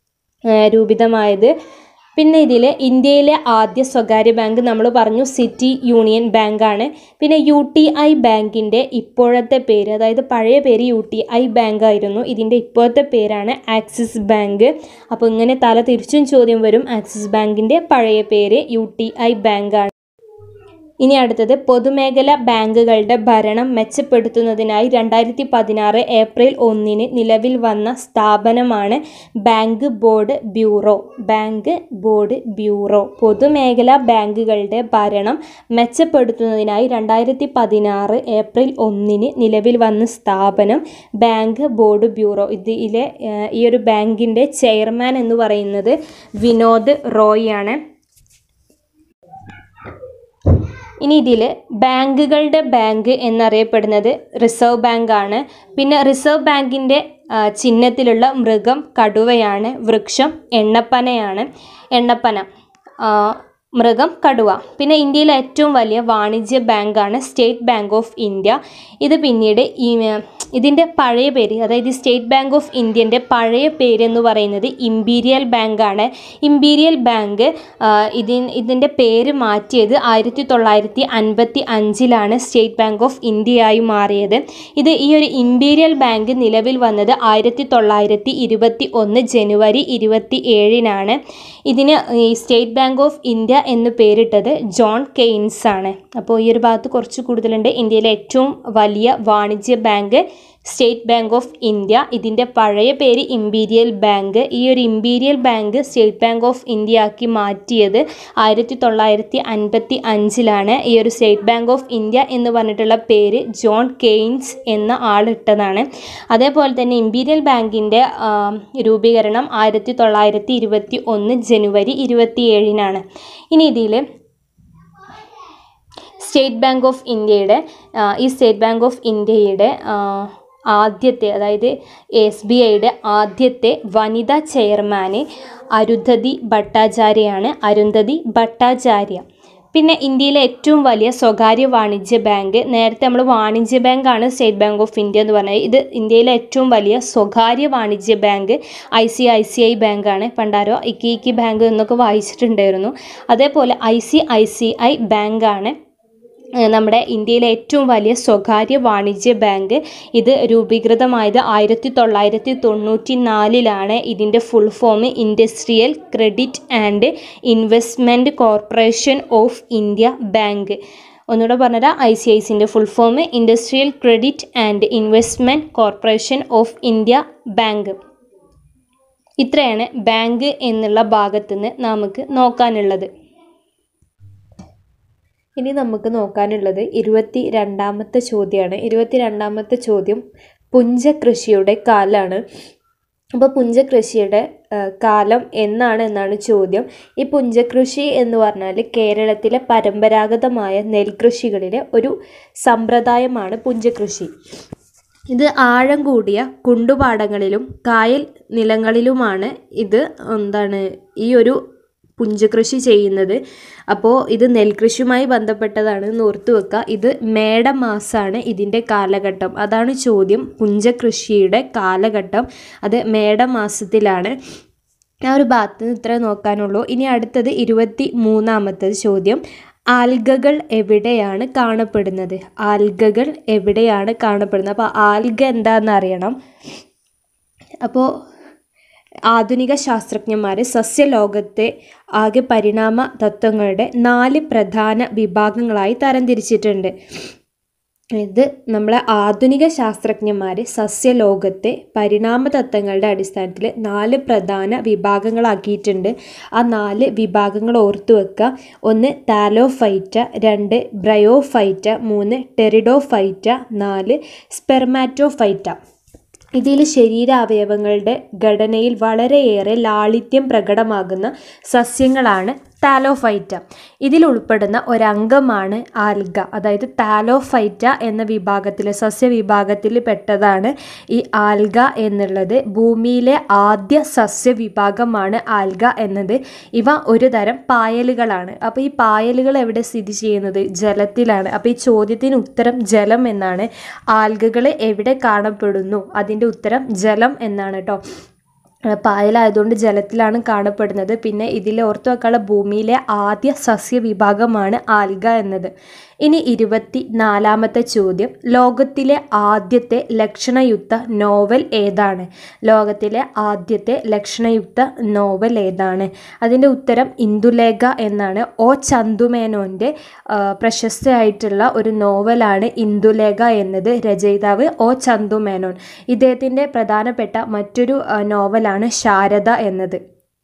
രൂപിതമായത് പിന്നെ ഇതിൽ ഇന്ത്യയിലെ ആദ്യ സ്വകാര്യ ബാങ്ക് നമ്മൾ പറഞ്ഞു സിറ്റി യൂണിയൻ ബാങ്കാണ് പിന്നെ യു ടി ഐ ബാങ്കിൻ്റെ ഇപ്പോഴത്തെ പേര് അതായത് പഴയ പേര് യു ടി ഐ ബാങ്ക് ആയിരുന്നു ഇതിൻ്റെ ഇപ്പോഴത്തെ പേരാണ് ആക്സിസ് ബാങ്ക് അപ്പോൾ ഇങ്ങനെ തല തിരിച്ചും ചോദ്യം വരും ആക്സിസ് ബാങ്കിൻ്റെ പഴയ പേര് യു ടി ഐ ബാങ്കാണ് ഇനി അടുത്തത് പൊതുമേഖലാ ബാങ്കുകളുടെ ഭരണം മെച്ചപ്പെടുത്തുന്നതിനായി രണ്ടായിരത്തി പതിനാറ് ഏപ്രിൽ ഒന്നിന് നിലവിൽ വന്ന സ്ഥാപനമാണ് bank board bureau bank board bureau പൊതുമേഖലാ ബാങ്കുകളുടെ ഭരണം മെച്ചപ്പെടുത്തുന്നതിനായി രണ്ടായിരത്തി പതിനാറ് ഏപ്രിൽ ഒന്നിന് നിലവിൽ വന്ന സ്ഥാപനം ബാങ്ക് ബോർഡ് ബ്യൂറോ ഇതിലെ ഈ ഒരു ബാങ്കിൻ്റെ ചെയർമാൻ എന്ന് പറയുന്നത് വിനോദ് റോയ് ആണ് ഇനി ഇതിൽ ബാങ്കുകളുടെ ബാങ്ക് എന്നറിയപ്പെടുന്നത് റിസർവ് ബാങ്ക് ആണ് പിന്നെ റിസർവ് ബാങ്കിൻ്റെ ചിഹ്നത്തിലുള്ള മൃഗം കടുവയാണ് വൃക്ഷം എണ്ണപ്പനയാണ് എണ്ണപ്പന മൃഗം കടുവ പിന്നെ ഇന്ത്യയിലെ ഏറ്റവും വലിയ വാണിജ്യ ബാങ്കാണ് സ്റ്റേറ്റ് ബാങ്ക് ഓഫ് ഇന്ത്യ ഇത് പിന്നീട് ഈ ഇതിൻ്റെ പഴയ പേര് അതായത് സ്റ്റേറ്റ് ബാങ്ക് ഓഫ് ഇന്ത്യൻ്റെ പഴയ പേര് എന്ന് പറയുന്നത് ഇമ്പീരിയൽ ബാങ്കാണ് ഇമ്പീരിയൽ ബാങ്ക് ഇതിൻ ഇതിൻ്റെ പേര് മാറ്റിയത് ആയിരത്തി തൊള്ളായിരത്തി അൻപത്തി അഞ്ചിലാണ് സ്റ്റേറ്റ് ബാങ്ക് ഓഫ് ഇന്ത്യയായി മാറിയത് ഇത് ഈ ഒരു ഇമ്പീരിയൽ ബാങ്ക് നിലവിൽ വന്നത് ആയിരത്തി തൊള്ളായിരത്തി ഇരുപത്തി ഒന്ന് ജനുവരി ഇരുപത്തി ഏഴിനാണ് ഇതിന് ഈ സ്റ്റേറ്റ് ബാങ്ക് ഓഫ് ഇന്ത്യ എന്ന് പേരിട്ടത് ജോൺ കെയ്ൻസ് ആണ് അപ്പോൾ ഈ ഒരു ഭാഗത്ത് കുറച്ച് കൂടുതലുണ്ട് ഇന്ത്യയിലെ ഏറ്റവും വലിയ വാണിജ്യ bank state bank of India ഇതിൻ്റെ പഴയ പേര് ഇമ്പീരിയൽ ബാങ്ക് ഈ ഒരു imperial bank state bank of India ആക്കി മാറ്റിയത് ആയിരത്തി തൊള്ളായിരത്തി അൻപത്തി അഞ്ചിലാണ് ഈ ഒരു സ്റ്റേറ്റ് ബാങ്ക് ഓഫ് ഇന്ത്യ എന്ന് പറഞ്ഞിട്ടുള്ള പേര് ജോൺ കെയ്ൻസ് എന്ന ആളിട്ടതാണ് അതേപോലെ തന്നെ ഇമ്പീരിയൽ ബാങ്കിൻ്റെ രൂപീകരണം ആയിരത്തി തൊള്ളായിരത്തി ഇരുപത്തി ഒന്ന് ജനുവരി ഇരുപത്തി ഏഴിനാണ് ഇനി ഇതിൽ സ്റ്റേറ്റ് ബാങ്ക് ഓഫ് ഇന്ത്യയുടെ ഈ സ്റ്റേറ്റ് ബാങ്ക് ഓഫ് ഇന്ത്യയുടെ ആദ്യത്തെ അതായത് എസ് ബി ഐയുടെ ആദ്യത്തെ വനിതാ ചെയർമാന് അരുന്ധതി ഭട്ടാചാര്യയാണ് അരുന്ധതി ഭട്ടാചാര്യ പിന്നെ ഇന്ത്യയിലെ ഏറ്റവും വലിയ സ്വകാര്യ വാണിജ്യ ബാങ്ക് നേരത്തെ നമ്മൾ വാണിജ്യ ബാങ്കാണ് സ്റ്റേറ്റ് ബാങ്ക് ഓഫ് ഇന്ത്യ എന്ന് പറഞ്ഞത് ഇത് ഇന്ത്യയിലെ ഏറ്റവും വലിയ സ്വകാര്യ വാണിജ്യ bank I C I C I ബാങ്കാണ് പണ്ടാരോ ഇക്കി ഇക്കി ബാങ്ക് എന്നൊക്കെ വായിച്ചിട്ടുണ്ടായിരുന്നു അതേപോലെ I C I C I ബാങ്കാണ് ഏഹ് നമ്മുടെ ഇന്ത്യയിലെ ഏറ്റവും വലിയ സ്വകാര്യ വാണിജ്യ ബാങ്ക് ഇത് രൂപീകൃതമായത് ആയിരത്തി തൊള്ളായിരത്തി തൊണ്ണൂറ്റി നാലിലാണ് ഇതിൻ്റെ full form industrial credit and investment corporation of India bank ഒന്നുകൂടെ പറഞ്ഞുതരാം ഐ സി ഐ സിൻ്റെ full form industrial credit and investment corporation of India bank ഇത്രയാണ് ബാങ്ക് എന്നുള്ള ഭാഗത്ത് നിന്ന് നമുക്ക് നോക്കാനുള്ളത് ഇനി നമുക്ക് നോക്കാനുള്ളത് ഇരുപത്തി രണ്ടാമത്തെ ചോദ്യമാണ് ഇരുപത്തി രണ്ടാമത്തെ ചോദ്യം പുഞ്ചകൃഷിയുടെ കാലാണ് അപ്പോൾ പുഞ്ചകൃഷിയുടെ ആ, കാലം എന്നാണ് എന്നാണ് ചോദ്യം ഈ പുഞ്ചകൃഷി എന്ന് പറഞ്ഞാൽ കേരളത്തിലെ പരമ്പരാഗതമായ നെൽകൃഷികളിലെ ഒരു സമ്പ്രദായമാണ് പുഞ്ചകൃഷി ഇത് ആഴം കൂടിയ കുണ്ടുപാടങ്ങളിലും കായൽ നിലങ്ങളിലുമാണ് ഇത് എന്താണ് ഈ ഒരു പുഞ്ചകൃഷി ചെയ്യുന്നത് അപ്പോൾ ഇത് നെൽകൃഷിയുമായി ബന്ധപ്പെട്ടതാണ് എന്ന് ഓർത്തു വെക്കുക ഇത് മേടമാസമാണ് ഇതിൻ്റെ കാലഘട്ടം അതാണ് ചോദ്യം പുഞ്ചകൃഷിയുടെ കാലഘട്ടം അത് മേടമാസത്തിലാണ് ആ ഒരു ഭാഗത്ത് നിന്ന് ഇത്ര നോക്കാനുള്ളൂ ഇനി അടുത്തത് ഇരുപത്തി മൂന്നാമത്തത് ചോദ്യം ആൽഗകൾ എവിടെയാണ് കാണപ്പെടുന്നത് ആൽഗകൾ എവിടെയാണ് കാണപ്പെടുന്നത് അപ്പോൾ ആൽഗ എന്താണെന്ന് അറിയണം അപ്പോൾ ആധുനിക ശാസ്ത്രജ്ഞന്മാർ സസ്യലോകത്തെ ആകെ പരിണാമ തത്വങ്ങളുടെ നാല് പ്രധാന വിഭാഗങ്ങളായി തരംതിരിച്ചിട്ടുണ്ട് ഇത് നമ്മളെ ആധുനിക ശാസ്ത്രജ്ഞന്മാർ സസ്യലോകത്തെ പരിണാമ തത്വങ്ങളുടെ അടിസ്ഥാനത്തിൽ നാല് പ്രധാന വിഭാഗങ്ങളാക്കിയിട്ടുണ്ട് ആ നാല് വിഭാഗങ്ങൾ ഓർത്തു വെക്കുക ഒന്ന് താലോഫൈറ്റ രണ്ട് ബ്രയോഫൈറ്റ മൂന്ന് ടെറിഡോഫൈറ്റ നാല് സ്പെർമാറ്റോഫൈറ്റ ഇതിൽ ശരീരാവയവങ്ങളുടെ ഘടനയിൽ വളരെയേറെ ലാളിത്യം പ്രകടമാകുന്ന സസ്യങ്ങളാണ് താലോഫൈറ്റ ഇതിൽ ഉൾപ്പെടുന്ന ഒരംഗമാണ് ആൽഗ അതായത് താലോഫൈറ്റ എന്ന വിഭാഗത്തിൽ സസ്യവിഭാഗത്തിൽ പെട്ടതാണ് ഈ ആൽഗ എന്നുള്ളത് ഭൂമിയിലെ ആദ്യ സസ്യവിഭാഗമാണ് ആൽഗ എന്നത് ഇവ ഒരു തരം പായലുകളാണ് അപ്പോൾ ഈ പായലുകൾ എവിടെ സ്ഥിതി ചെയ്യുന്നത് ജലത്തിലാണ് അപ്പോൾ ഈ ചോദ്യത്തിന് ഉത്തരം ജലം എന്നാണ് ആൽഗകൾ എവിടെ കാണപ്പെടുന്നു അതിൻ്റെ ഉത്തരം ജലം എന്നാണ് കേട്ടോ പായലായതുകൊണ്ട് ജലത്തിലാണ് കാണപ്പെടുന്നത് പിന്നെ ഇതിൽ ഓർത്തു വെക്കാനുള്ള ഭൂമിയിലെ ആദ്യ സസ്യവിഭാഗമാണ് ആൽഗ എന്നത് ഇനി ഇരുപത്തി നാലാമത്തെ ചോദ്യം ലോകത്തിലെ ആദ്യത്തെ ലക്ഷണയുക്ത നോവൽ ഏതാണ് ലോകത്തിലെ ആദ്യത്തെ ലക്ഷണയുക്ത നോവൽ ഏതാണ് അതിൻ്റെ ഉത്തരം ഇന്ദുലേഖ എന്നാണ് ഒ ചന്തുമേനോൻ്റെ ആ, പ്രശസ്തയായിട്ടുള്ള ഒരു നോവലാണ് ഇന്ദുലേഖ എന്നത് രചയിതാവ് ഒ ചന്തുമേനോൻ ഇദ്ദേഹത്തിൻ്റെ പ്രധാനപ്പെട്ട മറ്റൊരു ആ, നോവലാണ് ശാരദ എന്നത്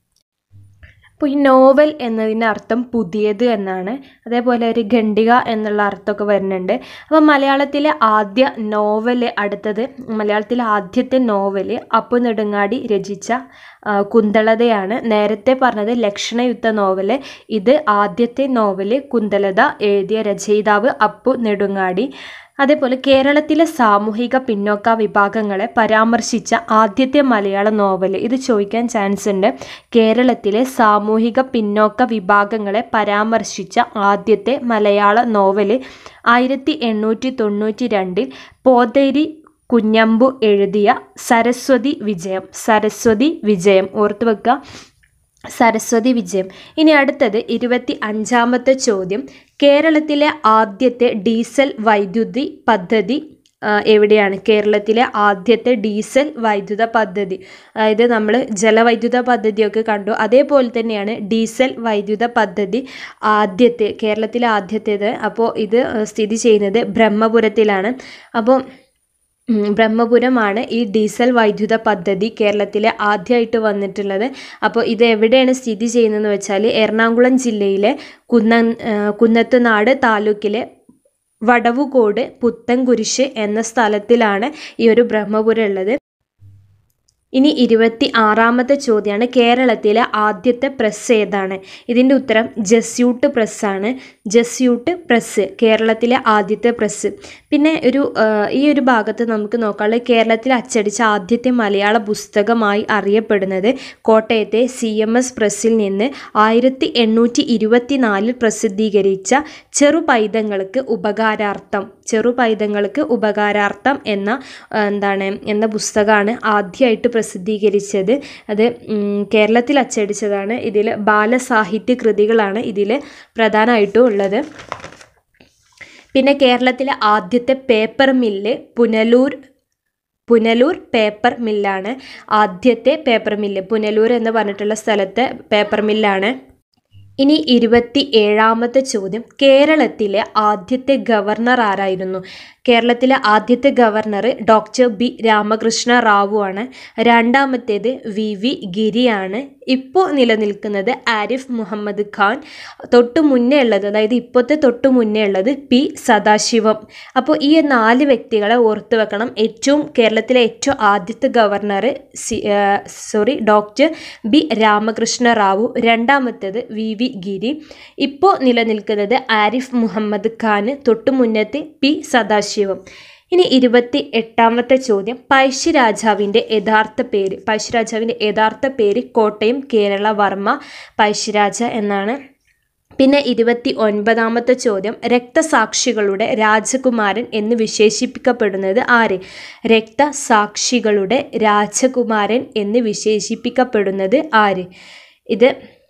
അപ്പോൾ ഈ നോവൽ എന്നതിൻ്റെ അർത്ഥം പുതിയത് എന്നാണ് അതേപോലെ ഒരു ഖണ്ഡിക എന്നുള്ള അർത്ഥമൊക്കെ വരുന്നുണ്ട് അപ്പോൾ മലയാളത്തിലെ ആദ്യ നോവൽ അടുത്തത് മലയാളത്തിലെ ആദ്യത്തെ നോവൽ അപ്പു നെടുങ്ങാടി രചിച്ച ആ, കുന്തളതയാണ് നേരത്തെ പറഞ്ഞത് ലക്ഷണയുക്ത നോവൽ ഇത് ആദ്യത്തെ നോവൽ കുന്തലത എഴുതിയ രചയിതാവ് അപ്പു നെടുങ്ങാടി അതേപോലെ കേരളത്തിലെ സാമൂഹിക പിന്നോക്ക വിഭാഗങ്ങളെ പരാമർശിച്ച ആദ്യത്തെ മലയാള നോവൽ ഇത് ചോദിക്കാൻ ചാൻസ് ഉണ്ട് കേരളത്തിലെ സാമൂഹിക പിന്നോക്ക വിഭാഗങ്ങളെ പരാമർശിച്ച ആദ്യത്തെ മലയാള നോവൽ ആയിരത്തി എണ്ണൂറ്റി തൊണ്ണൂറ്റി രണ്ടിൽ പോതേരി കുഞ്ഞമ്പു എഴുതിയ സരസ്വതി വിജയം സരസ്വതി വിജയം ഓർത്തു വെക്കുക സരസ്വതി വിജയം ഇനി അടുത്തത് ഇരുപത്തി അഞ്ചാമത്തെ ചോദ്യം കേരളത്തിലെ ആദ്യത്തെ ഡീസൽ വൈദ്യുതി പദ്ധതി ആ, എവിടെയാണ് കേരളത്തിലെ ആദ്യത്തെ ഡീസൽ വൈദ്യുത പദ്ധതി അതായത് നമ്മൾ ജലവൈദ്യുത പദ്ധതിയൊക്കെ കണ്ടു അതേപോലെ തന്നെയാണ് ഡീസൽ വൈദ്യുത പദ്ധതി ആദ്യത്തെ കേരളത്തിലെ ആദ്യത്തേത് അപ്പോൾ ഇത് സ്ഥിതി ചെയ്യുന്നത് ബ്രഹ്മപുരത്തിലാണ് അപ്പോൾ ഉം, ബ്രഹ്മപുരമാണ് ഈ ഡീസൽ വൈദ്യുത പദ്ധതി കേരളത്തിലെ ആദ്യമായിട്ട് വന്നിട്ടുള്ളത് അപ്പോൾ ഇത് എവിടെയാണ് സ്ഥിതി ചെയ്യുന്നതെന്ന് വെച്ചാൽ എറണാകുളം ജില്ലയിലെ കുന്ന കുന്നത്തുനാട് താലൂക്കിലെ വടവുകോട് പുത്തൻകുരിശ് എന്ന സ്ഥലത്തിലാണ് ഈ ഒരു ബ്രഹ്മപുരം ഉള്ളത് ഇനി ഇരുപത്തി ആറാമത്തെ ചോദ്യമാണ് കേരളത്തിലെ ആദ്യത്തെ പ്രസ് ഏതാണ് ഇതിൻ്റെ ഉത്തരം ജസ്യൂട്ട് പ്രസ്സാണ് ജസ്യൂട്ട് പ്രസ് കേരളത്തിലെ ആദ്യത്തെ പ്രസ് പിന്നെ ഒരു ആ, ഈ ഒരു ഭാഗത്ത് നമുക്ക് നോക്കാനുള്ളത് കേരളത്തിൽ അച്ചടിച്ച ആദ്യത്തെ മലയാള പുസ്തകമായി അറിയപ്പെടുന്നത് കോട്ടയത്തെ സി എം എസ് പ്രസ്സിൽ നിന്ന് ആയിരത്തി എണ്ണൂറ്റി ഇരുപത്തി നാലിൽ പ്രസിദ്ധീകരിച്ച ചെറുപൈതങ്ങൾക്ക് ഉപകാരാർത്ഥം ചെറുപൈതങ്ങൾക്ക് ഉപകാരാർത്ഥം എന്ന ആ, എന്താണ് എന്ന പുസ്തകമാണ് ആദ്യമായിട്ട് പ്രസിദ്ധീകരിച്ചത് അത് ഉം, കേരളത്തിൽ അച്ചടിച്ചതാണ് ഇതിൽ ബാലസാഹിത്യ കൃതികളാണ് ഇതിൽ പ്രധാനമായിട്ടും ഉള്ളത് പിന്നെ കേരളത്തിലെ ആദ്യത്തെ paper mill Punalur Punalur paper മില്ലാണ് ആദ്യത്തെ പേപ്പർ മില്ല് പുനലൂർ എന്ന് പറഞ്ഞിട്ടുള്ള സ്ഥലത്തെ പേപ്പർ മില്ലാണ് ഇനി ഇരുപത്തി ഏഴാമത്തെ ചോദ്യം കേരളത്തിലെ ആദ്യത്തെ ഗവർണർ ആരായിരുന്നു കേരളത്തിലെ ആദ്യത്തെ governor doctor B Ramakrishna Rao ആണ് രണ്ടാമത്തേത് വി വി ഗിരിയാണ് ഇപ്പോൾ നിലനിൽക്കുന്നത് ആരിഫ് മുഹമ്മദ് ഖാൻ തൊട്ടു മുന്നേ ഉള്ളത് അതായത് ഇപ്പോഴത്തെ തൊട്ടു മുന്നേ ഉള്ളത് പി സദാശിവം അപ്പോൾ ഈ നാല് വ്യക്തികളെ ഓർത്തു വെക്കണം ഏറ്റവും കേരളത്തിലെ ഏറ്റവും ആദ്യത്തെ governor C sorry doctor B Ramakrishna Rao രണ്ടാമത്തേത് വി വി ഗിരി ഇപ്പോൾ നിലനിൽക്കുന്നത് ആരിഫ് മുഹമ്മദ് ഖാൻ തൊട്ടു മുന്നത്തെ പി സദാശിവം ഇനി ഇരുപത്തി എട്ടാമത്തെ ചോദ്യം പഴശ്ശിരാജാവിൻ്റെ യഥാർത്ഥ പേര് പഴശ്ശിരാജാവിൻ്റെ യഥാർത്ഥ പേര് കോട്ടയം കേരള വർമ്മ പഴശ്ശിരാജ എന്നാണ് പിന്നെ ഇരുപത്തി ഒൻപതാമത്തെ ചോദ്യം രക്തസാക്ഷികളുടെ രാജകുമാരൻ എന്ന് വിശേഷിപ്പിക്കപ്പെടുന്നത് ആര് രക്തസാക്ഷികളുടെ രാജകുമാരൻ എന്ന് വിശേഷിപ്പിക്കപ്പെടുന്നത് ആര് ഇത്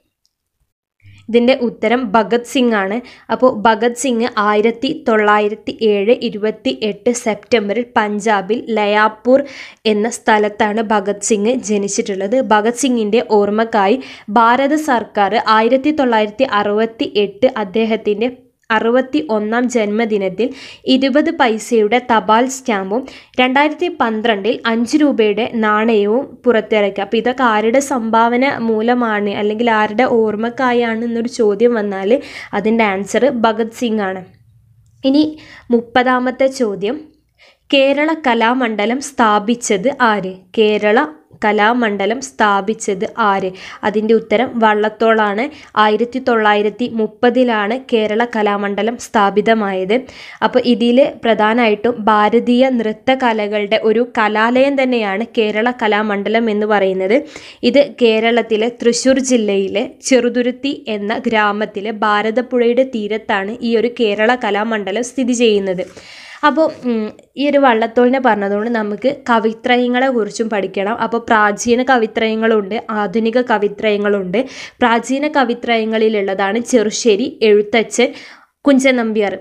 ഇതിൻ്റെ ഉത്തരം ഭഗത് സിംഗ് ആണ് അപ്പോൾ ഭഗത് സിംഗ് ആയിരത്തി തൊള്ളായിരത്തി ഏഴ് ഇരുപത്തി എട്ട് സെപ്റ്റംബറിൽ പഞ്ചാബിൽ ലയാപൂർ എന്ന സ്ഥലത്താണ് ഭഗത് സിംഗ് ജനിച്ചിട്ടുള്ളത് ഭഗത് സിംഗിൻ്റെ ഓർമ്മക്കായി ഭാരത സർക്കാർ ആയിരത്തി തൊള്ളായിരത്തി അറുപത്തി എട്ട് അദ്ദേഹത്തിൻ്റെ അറുപത്തി ഒന്നാം ജന്മദിനത്തിൽ ഇരുപത് പൈസയുടെ തപാൽ സ്റ്റാമ്പും രണ്ടായിരത്തി പന്ത്രണ്ടിൽ അഞ്ച് രൂപയുടെ നാണയവും പുറത്തിറക്കി അപ്പോൾ ഇതൊക്കെ ആരുടെ സംഭാവന മൂലമാണ് അല്ലെങ്കിൽ ആരുടെ ഓർമ്മക്കായാണ് എന്നൊരു ചോദ്യം വന്നാൽ അതിൻ്റെ ആൻസർ ഭഗത് സിംഗ് ആണ് ഇനി മുപ്പതാമത്തെ ചോദ്യം കേരള കലാമണ്ഡലം സ്ഥാപിച്ചത് ആര് കേരള കലാമണ്ഡലം സ്ഥാപിച്ചത് ആര് അതിൻ്റെ ഉത്തരം വള്ളത്തോളാണ് ആയിരത്തി തൊള്ളായിരത്തി മുപ്പതിലാണ് കേരള കലാമണ്ഡലം സ്ഥാപിതമായത് അപ്പോൾ ഇതിൽ പ്രധാനമായിട്ടും ഭാരതീയ നൃത്ത കലകളുടെ ഒരു കലാലയം തന്നെയാണ് കേരള കലാമണ്ഡലം എന്ന് പറയുന്നത് ഇത് കേരളത്തിലെ തൃശ്ശൂർ ജില്ലയിലെ ചെറുതുരുത്തി എന്ന ഗ്രാമത്തിലെ ഭാരതപ്പുഴയുടെ തീരത്താണ് ഈ ഒരു കേരള കലാമണ്ഡലം സ്ഥിതി ചെയ്യുന്നത് അപ്പോൾ ഉം, ഈ ഒരു വള്ളത്തോളിനെ പറഞ്ഞതുകൊണ്ട് നമുക്ക് കവിത്രയങ്ങളെ കുറിച്ചും പഠിക്കണം അപ്പോൾ പ്രാചീന കവിത്രയങ്ങളുണ്ട് ആധുനിക കവിത്രയങ്ങളുണ്ട് പ്രാചീന കവിത്രയങ്ങളിലുള്ളതാണ് ചെറുശ്ശേരി എഴുത്തച്ഛൻ കുഞ്ചൻ നമ്പ്യാർ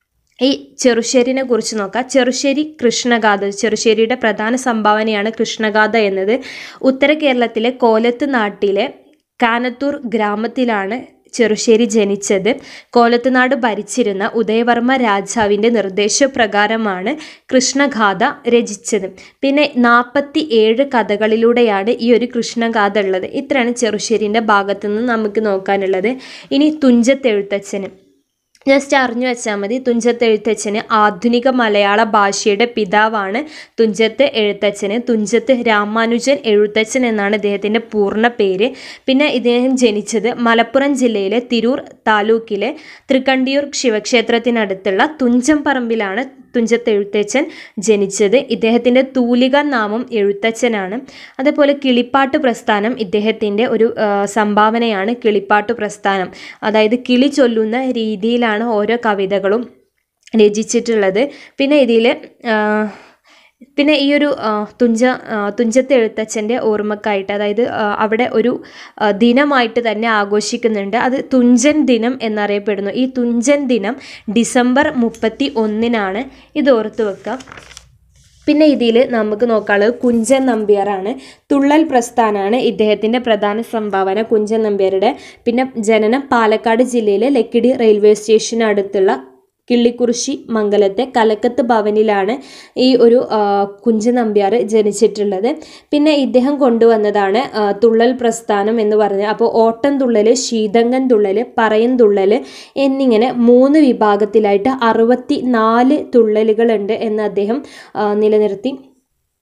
ഈ ചെറുശ്ശേരിനെ കുറിച്ച് നോക്കാം ചെറുശ്ശേരി കൃഷ്ണഗാഥ ചെറുശ്ശേരിയുടെ പ്രധാന സംഭാവനയാണ് കൃഷ്ണഗാഥ എന്നത് ഉത്തര കേരളത്തിലെ കോലത്ത് നാട്ടിലെ കാനത്തൂർ ഗ്രാമത്തിലാണ് ചെറുശ്ശേരി ജനിച്ചത് കോലത്തുനാട് ഭരിച്ചിരുന്ന ഉദയവർമ്മ രാജാവിൻ്റെ നിർദ്ദേശപ്രകാരമാണ് കൃഷ്ണഗാഥ രചിച്ചത് പിന്നെ നാൽപ്പത്തി ഏഴ് കഥകളിലൂടെയാണ് ഈ ഒരു കൃഷ്ണഗാഥ ഉള്ളത് ഇത്രയാണ് ചെറുശ്ശേരിൻ്റെ ഭാഗത്തുനിന്ന് നമുക്ക് നോക്കാനുള്ളത് ഇനി തുഞ്ചത്തെഴുത്തച്ഛന് ജസ്റ്റ് അറിഞ്ഞു വെച്ചാൽ മതി തുഞ്ചത്ത് എഴുത്തച്ഛന് ആധുനിക മലയാള ഭാഷയുടെ പിതാവാണ് തുഞ്ചത്ത് എഴുത്തച്ഛന് തുഞ്ചത്ത് രാമാനുജൻ എഴുത്തച്ഛൻ എന്നാണ് ഇദ്ദേഹത്തിൻ്റെ പൂർണ്ണ പേര് പിന്നെ ഇദ്ദേഹം ജനിച്ചത് മലപ്പുറം ജില്ലയിലെ തിരൂർ താലൂക്കിലെ തൃക്കണ്ടിയൂർ ശിവക്ഷേത്രത്തിനടുത്തുള്ള തുഞ്ചം പറമ്പിലാണ് തുഞ്ചത്ത് എഴുത്തച്ഛൻ ജനിച്ചത് ഇദ്ദേഹത്തിൻ്റെ തൂലിക നാമം എഴുത്തച്ഛനാണ് അതേപോലെ കിളിപ്പാട്ട് പ്രസ്ഥാനം ഇദ്ദേഹത്തിൻ്റെ ഒരു ആ, സംഭാവനയാണ് കിളിപ്പാട്ട് പ്രസ്ഥാനം അതായത് കിളി ചൊല്ലുന്ന രീതിയിലാണ് ഓരോ കവിതകളും രചിച്ചിട്ടുള്ളത് പിന്നെ ഇതിൽ പിന്നെ ഈ ഒരു ആ, തുഞ്ച ആ, തുഞ്ചത്ത് എഴുത്തച്ഛൻ്റെ ഓർമ്മക്കായിട്ട് അതായത് ആ, അവിടെ ഒരു ആ, ദിനമായിട്ട് തന്നെ ആഘോഷിക്കുന്നുണ്ട് അത് തുഞ്ചൻ ദിനം എന്നറിയപ്പെടുന്നു ഈ തുഞ്ചൻ ദിനം ഡിസംബർ മുപ്പത്തി ഒന്നിനാണ് ഇത് ഓർത്ത് വെക്കുക പിന്നെ ഇതിൽ നമുക്ക് നോക്കാനുള്ളത് കുഞ്ചൻ നമ്പ്യാറാണ് തുള്ളൽ പ്രസ്ഥാനമാണ് ഇദ്ദേഹത്തിൻ്റെ പ്രധാന സംഭാവന കുഞ്ചൻ നമ്പ്യാരുടെ പിന്നെ ജനനം പാലക്കാട് ജില്ലയിലെ ലക്കിടി റെയിൽവേ സ്റ്റേഷന് അടുത്തുള്ള കിള്ളിക്കുറിശി മംഗലത്തെ കലക്കത്ത് ഭവനിലാണ് ഈ ഒരു ആ, കുഞ്ചൻ നമ്പ്യാർ ജനിച്ചിട്ടുള്ളത് പിന്നെ ഇദ്ദേഹം കൊണ്ടുവന്നതാണ് ആ, തുള്ളൽ പ്രസ്ഥാനം എന്ന് പറഞ്ഞത് അപ്പോൾ ഓട്ടം തുള്ളൽ ശീതങ്കൻ തുള്ളൽ പറയൻ തുള്ളൽ എന്നിങ്ങനെ മൂന്ന് വിഭാഗത്തിലായിട്ട് അറുപത്തി നാല് തുള്ളലുകളുണ്ട് എന്ന് അദ്ദേഹം ആ, നിലനിർത്തി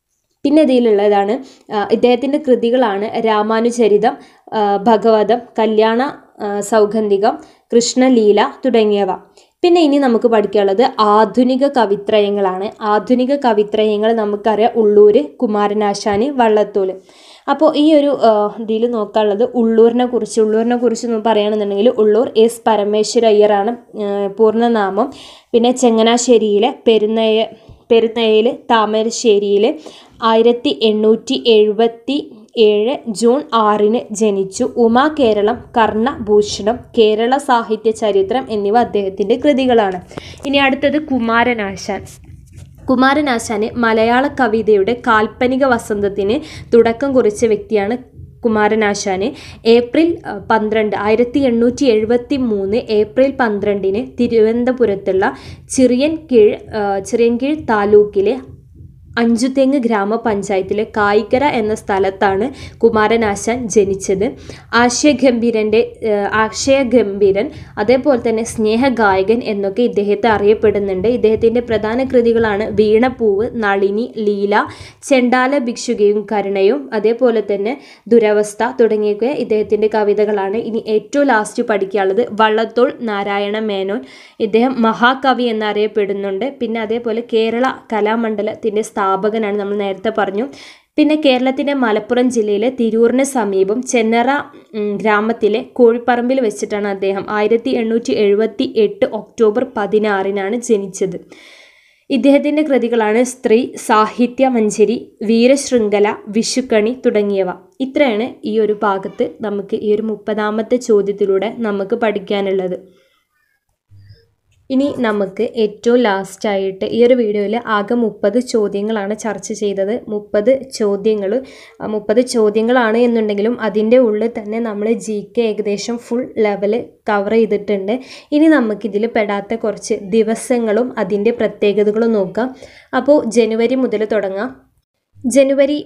പിന്നെ ഇതിലുള്ളതാണ് ആ, ഇദ്ദേഹത്തിൻ്റെ കൃതികളാണ് രാമാനുചരിതം ആ, ഭഗവതം കല്യാണ ആ, സൗഗന്ധികം കൃഷ്ണലീല തുടങ്ങിയവ പിന്നെ ഇനി നമുക്ക് പഠിക്കാനുള്ളത് ആധുനിക കവിത്രയങ്ങളാണ് ആധുനിക കവിത്രയങ്ങൾ നമുക്കറിയാം ഉള്ളൂർ കുമാരനാശാന് വള്ളത്തോൾ അപ്പോൾ ഈ ഒരു ഇതിൽ നോക്കാനുള്ളത് ഉള്ളൂരിനെ കുറിച്ച് ഉള്ളൂരിനെ കുറിച്ച് ഒന്ന് പറയുകയാണെന്നുണ്ടെങ്കിൽ ഉള്ളൂർ എസ് പരമേശ്വര അയ്യറാണ് ആ, പൂർണ്ണനാമം പിന്നെ ചങ്ങനാശ്ശേരിയിലെ പെരുന്നയ പെരുന്നയിൽ താമരശ്ശേരിയിൽ ആയിരത്തി എണ്ണൂറ്റി എഴുപത്തി ഏഴ് ജൂൺ ആറിന് ജനിച്ചു ഉമാ കേരളം കർണഭൂഷണം കേരള സാഹിത്യ ചരിത്രം എന്നിവ അദ്ദേഹത്തിൻ്റെ കൃതികളാണ് ഇനി അടുത്തത് കുമാരനാശാൻ കുമാരനാശാന് മലയാള കവിതയുടെ കാൽപ്പനിക വസന്തത്തിന് തുടക്കം കുറിച്ച വ്യക്തിയാണ് കുമാരനാശാന് ഏപ്രിൽ അഹ്, പന്ത്രണ്ട് ആയിരത്തി എണ്ണൂറ്റി എഴുപത്തി മൂന്ന് ഏപ്രിൽ പന്ത്രണ്ടിന് തിരുവനന്തപുരത്തുള്ള ചിറിയൻ കീഴ് അഹ്, ചിറിയൻകീഴ് താലൂക്കിലെ അഞ്ചുതെങ്ങ് ഗ്രാമപഞ്ചായത്തിലെ കായിക്കര എന്ന സ്ഥലത്താണ് കുമാരനാശാൻ ജനിച്ചത് ആശയഗംഭീരൻ്റെ ഏഹ്, ആശയഗംഭീരൻ അതേപോലെ തന്നെ സ്നേഹഗായകൻ എന്നൊക്കെ ഇദ്ദേഹത്തെ അറിയപ്പെടുന്നുണ്ട് ഇദ്ദേഹത്തിൻ്റെ പ്രധാന കൃതികളാണ് വീണപ്പൂവ് നളിനി ലീല ചെണ്ടാല ഭിക്ഷുകയും കരുണയും അതേപോലെ തന്നെ ദുരവസ്ഥ തുടങ്ങിയൊക്കെ ഇദ്ദേഹത്തിൻ്റെ കവിതകളാണ് ഇനി ഏറ്റവും ലാസ്റ്റ് പഠിക്കാനുള്ളത് വള്ളത്തോൾ നാരായണ മേനോൻ ഇദ്ദേഹം മഹാകവി എന്നറിയപ്പെടുന്നുണ്ട് പിന്നെ അതേപോലെ കേരള കലാമണ്ഡലത്തിൻ്റെ സ്ഥാപകനാണ് നമ്മൾ നേരത്തെ പറഞ്ഞു പിന്നെ കേരളത്തിൻ്റെ മലപ്പുറം ജില്ലയിലെ തിരൂറിന് സമീപം ചെന്നറ ഉം, ഗ്രാമത്തിലെ കോഴിപ്പറമ്പിൽ വെച്ചിട്ടാണ് അദ്ദേഹം ആയിരത്തി എണ്ണൂറ്റി എഴുപത്തി എട്ട് ഒക്ടോബർ പതിനാറിനാണ് ജനിച്ചത് ഇദ്ദേഹത്തിൻ്റെ കൃതികളാണ് സ്ത്രീ സാഹിത്യ മഞ്ജരി വീരശൃംഖല വിഷുക്കണി തുടങ്ങിയവ ഇത്രയാണ് ഈ ഒരു ഭാഗത്ത് നമുക്ക് ഈ ഒരു മുപ്പതാമത്തെ ചോദ്യത്തിലൂടെ നമുക്ക് പഠിക്കാനുള്ളത് ഇനി നമുക്ക് ഏറ്റവും ലാസ്റ്റായിട്ട് ഈ ഒരു വീഡിയോയിൽ ആകെ മുപ്പത് ചോദ്യങ്ങളാണ് ചർച്ച ചെയ്തത് മുപ്പത് ചോദ്യങ്ങൾ മുപ്പത് ചോദ്യങ്ങളാണ് എന്നുണ്ടെങ്കിലും അതിൻ്റെ ഉള്ളിൽ തന്നെ നമ്മൾ ജി കെ ഏകദേശം ഫുൾ ലെവൽ കവർ ചെയ്തിട്ടുണ്ട് ഇനി നമുക്കിതിൽ പെടാത്ത കുറച്ച് ദിവസങ്ങളും അതിൻ്റെ പ്രത്യേകതകളും നോക്കാം അപ്പോൾ ജനുവരി മുതൽ തുടങ്ങാം ജനുവരി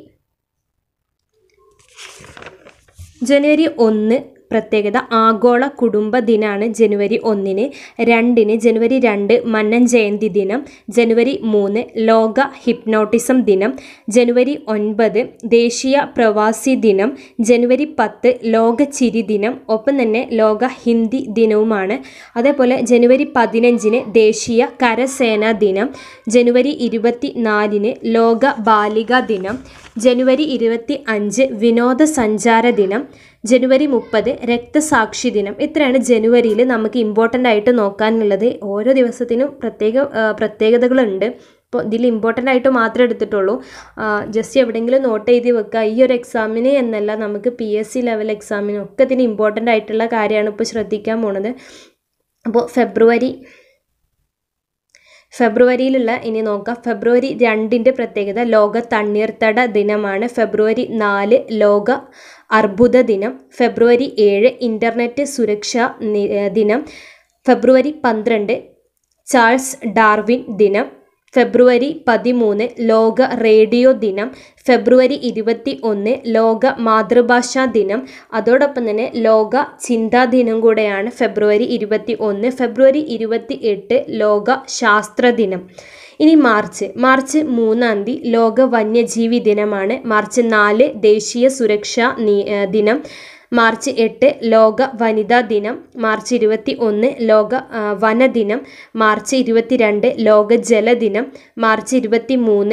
ജനുവരി ഒന്ന് പ്രത്യേകത ആഗോള കുടുംബ ദിനാണ് ജനുവരി ഒന്നിന് രണ്ടിന് ജനുവരി രണ്ട് മന്നൻ ജയന്തി ദിനം ജനുവരി മൂന്ന് ലോക ഹിപ്നോട്ടിസം ദിനം ജനുവരി ഒൻപത് ദേശീയ പ്രവാസി ദിനം ജനുവരി പത്ത് ലോക ചിരി ദിനം ഒപ്പം തന്നെ ലോക ഹിന്ദി ദിനവുമാണ് അതേപോലെ ജനുവരി പതിനഞ്ചിന് ദേശീയ കരസേനാ ദിനം ജനുവരി ഇരുപത്തി നാലിന് ലോക ബാലികാ ദിനം ജനുവരി ഇരുപത്തി അഞ്ച് വിനോദസഞ്ചാര ദിനം ജനുവരി മുപ്പത് രക്തസാക്ഷി ദിനം ഇത്രയാണ് ജനുവരിയിൽ നമുക്ക് ഇമ്പോർട്ടൻ്റ് ആയിട്ട് നോക്കാനുള്ളത് ഓരോ ദിവസത്തിനും പ്രത്യേക ആ, പ്രത്യേകതകളുണ്ട് ഇപ്പോൾ ഇതിൽ ഇമ്പോർട്ടൻ്റ് ആയിട്ട് മാത്രമേ എടുത്തിട്ടുള്ളൂ ജസ്റ്റ് എവിടെയെങ്കിലും നോട്ട് എഴുതി വെക്കുക ഈ ഒരു എക്സാമിന് എന്നല്ല നമുക്ക് പി എസ് സി ലെവൽ എക്സാമിനും ഒക്കെ ഇതിന് ഇമ്പോർട്ടൻ്റ് ആയിട്ടുള്ള കാര്യമാണ് ഇപ്പോൾ ശ്രദ്ധിക്കാൻ പോണത് അപ്പോൾ ഫെബ്രുവരി ഫെബ്രുവരിയിലുള്ള ഇനി നോക്കാം ഫെബ്രുവരി രണ്ടിൻ്റെ പ്രത്യേകത ലോക തണ്ണീർത്തട ദിനമാണ് ഫെബ്രുവരി നാല് ലോക അർബുദ ദിനം ഫെബ്രുവരി ഏഴ് ഇൻ്റർനെറ്റ് സുരക്ഷാ നി- ഏഹ് ദിനം ഫെബ്രുവരി പന്ത്രണ്ട് ചാൾസ് ഡാർവിൻ ദിനം ഫെബ്രുവരി പതിമൂന്ന് ലോക റേഡിയോ ദിനം ഫെബ്രുവരി ഇരുപത്തി ഒന്ന് ലോക മാതൃഭാഷാ ദിനം അതോടൊപ്പം തന്നെ ലോക ചിന്താ ദിനം കൂടെയാണ് ഫെബ്രുവരി ഇരുപത്തി ഒന്ന് ഫെബ്രുവരി ഇരുപത്തി എട്ട് ലോക ശാസ്ത്ര ദിനം ഇനി മാർച്ച് മാർച്ച് മൂന്നാം തീയതി ലോക വന്യജീവി ദിനമാണ് മാർച്ച് നാല് ദേശീയ സുരക്ഷാ നി- ഏഹ് ദിനം മാർച്ച് എട്ട് ലോക വനിതാ ദിനം മാർച്ച് ഇരുപത്തി ഒന്ന് ലോക ആ, വനദിനം മാർച്ച് ഇരുപത്തിരണ്ട് ലോക ജലദിനം മാർച്ച് ഇരുപത്തി മൂന്ന്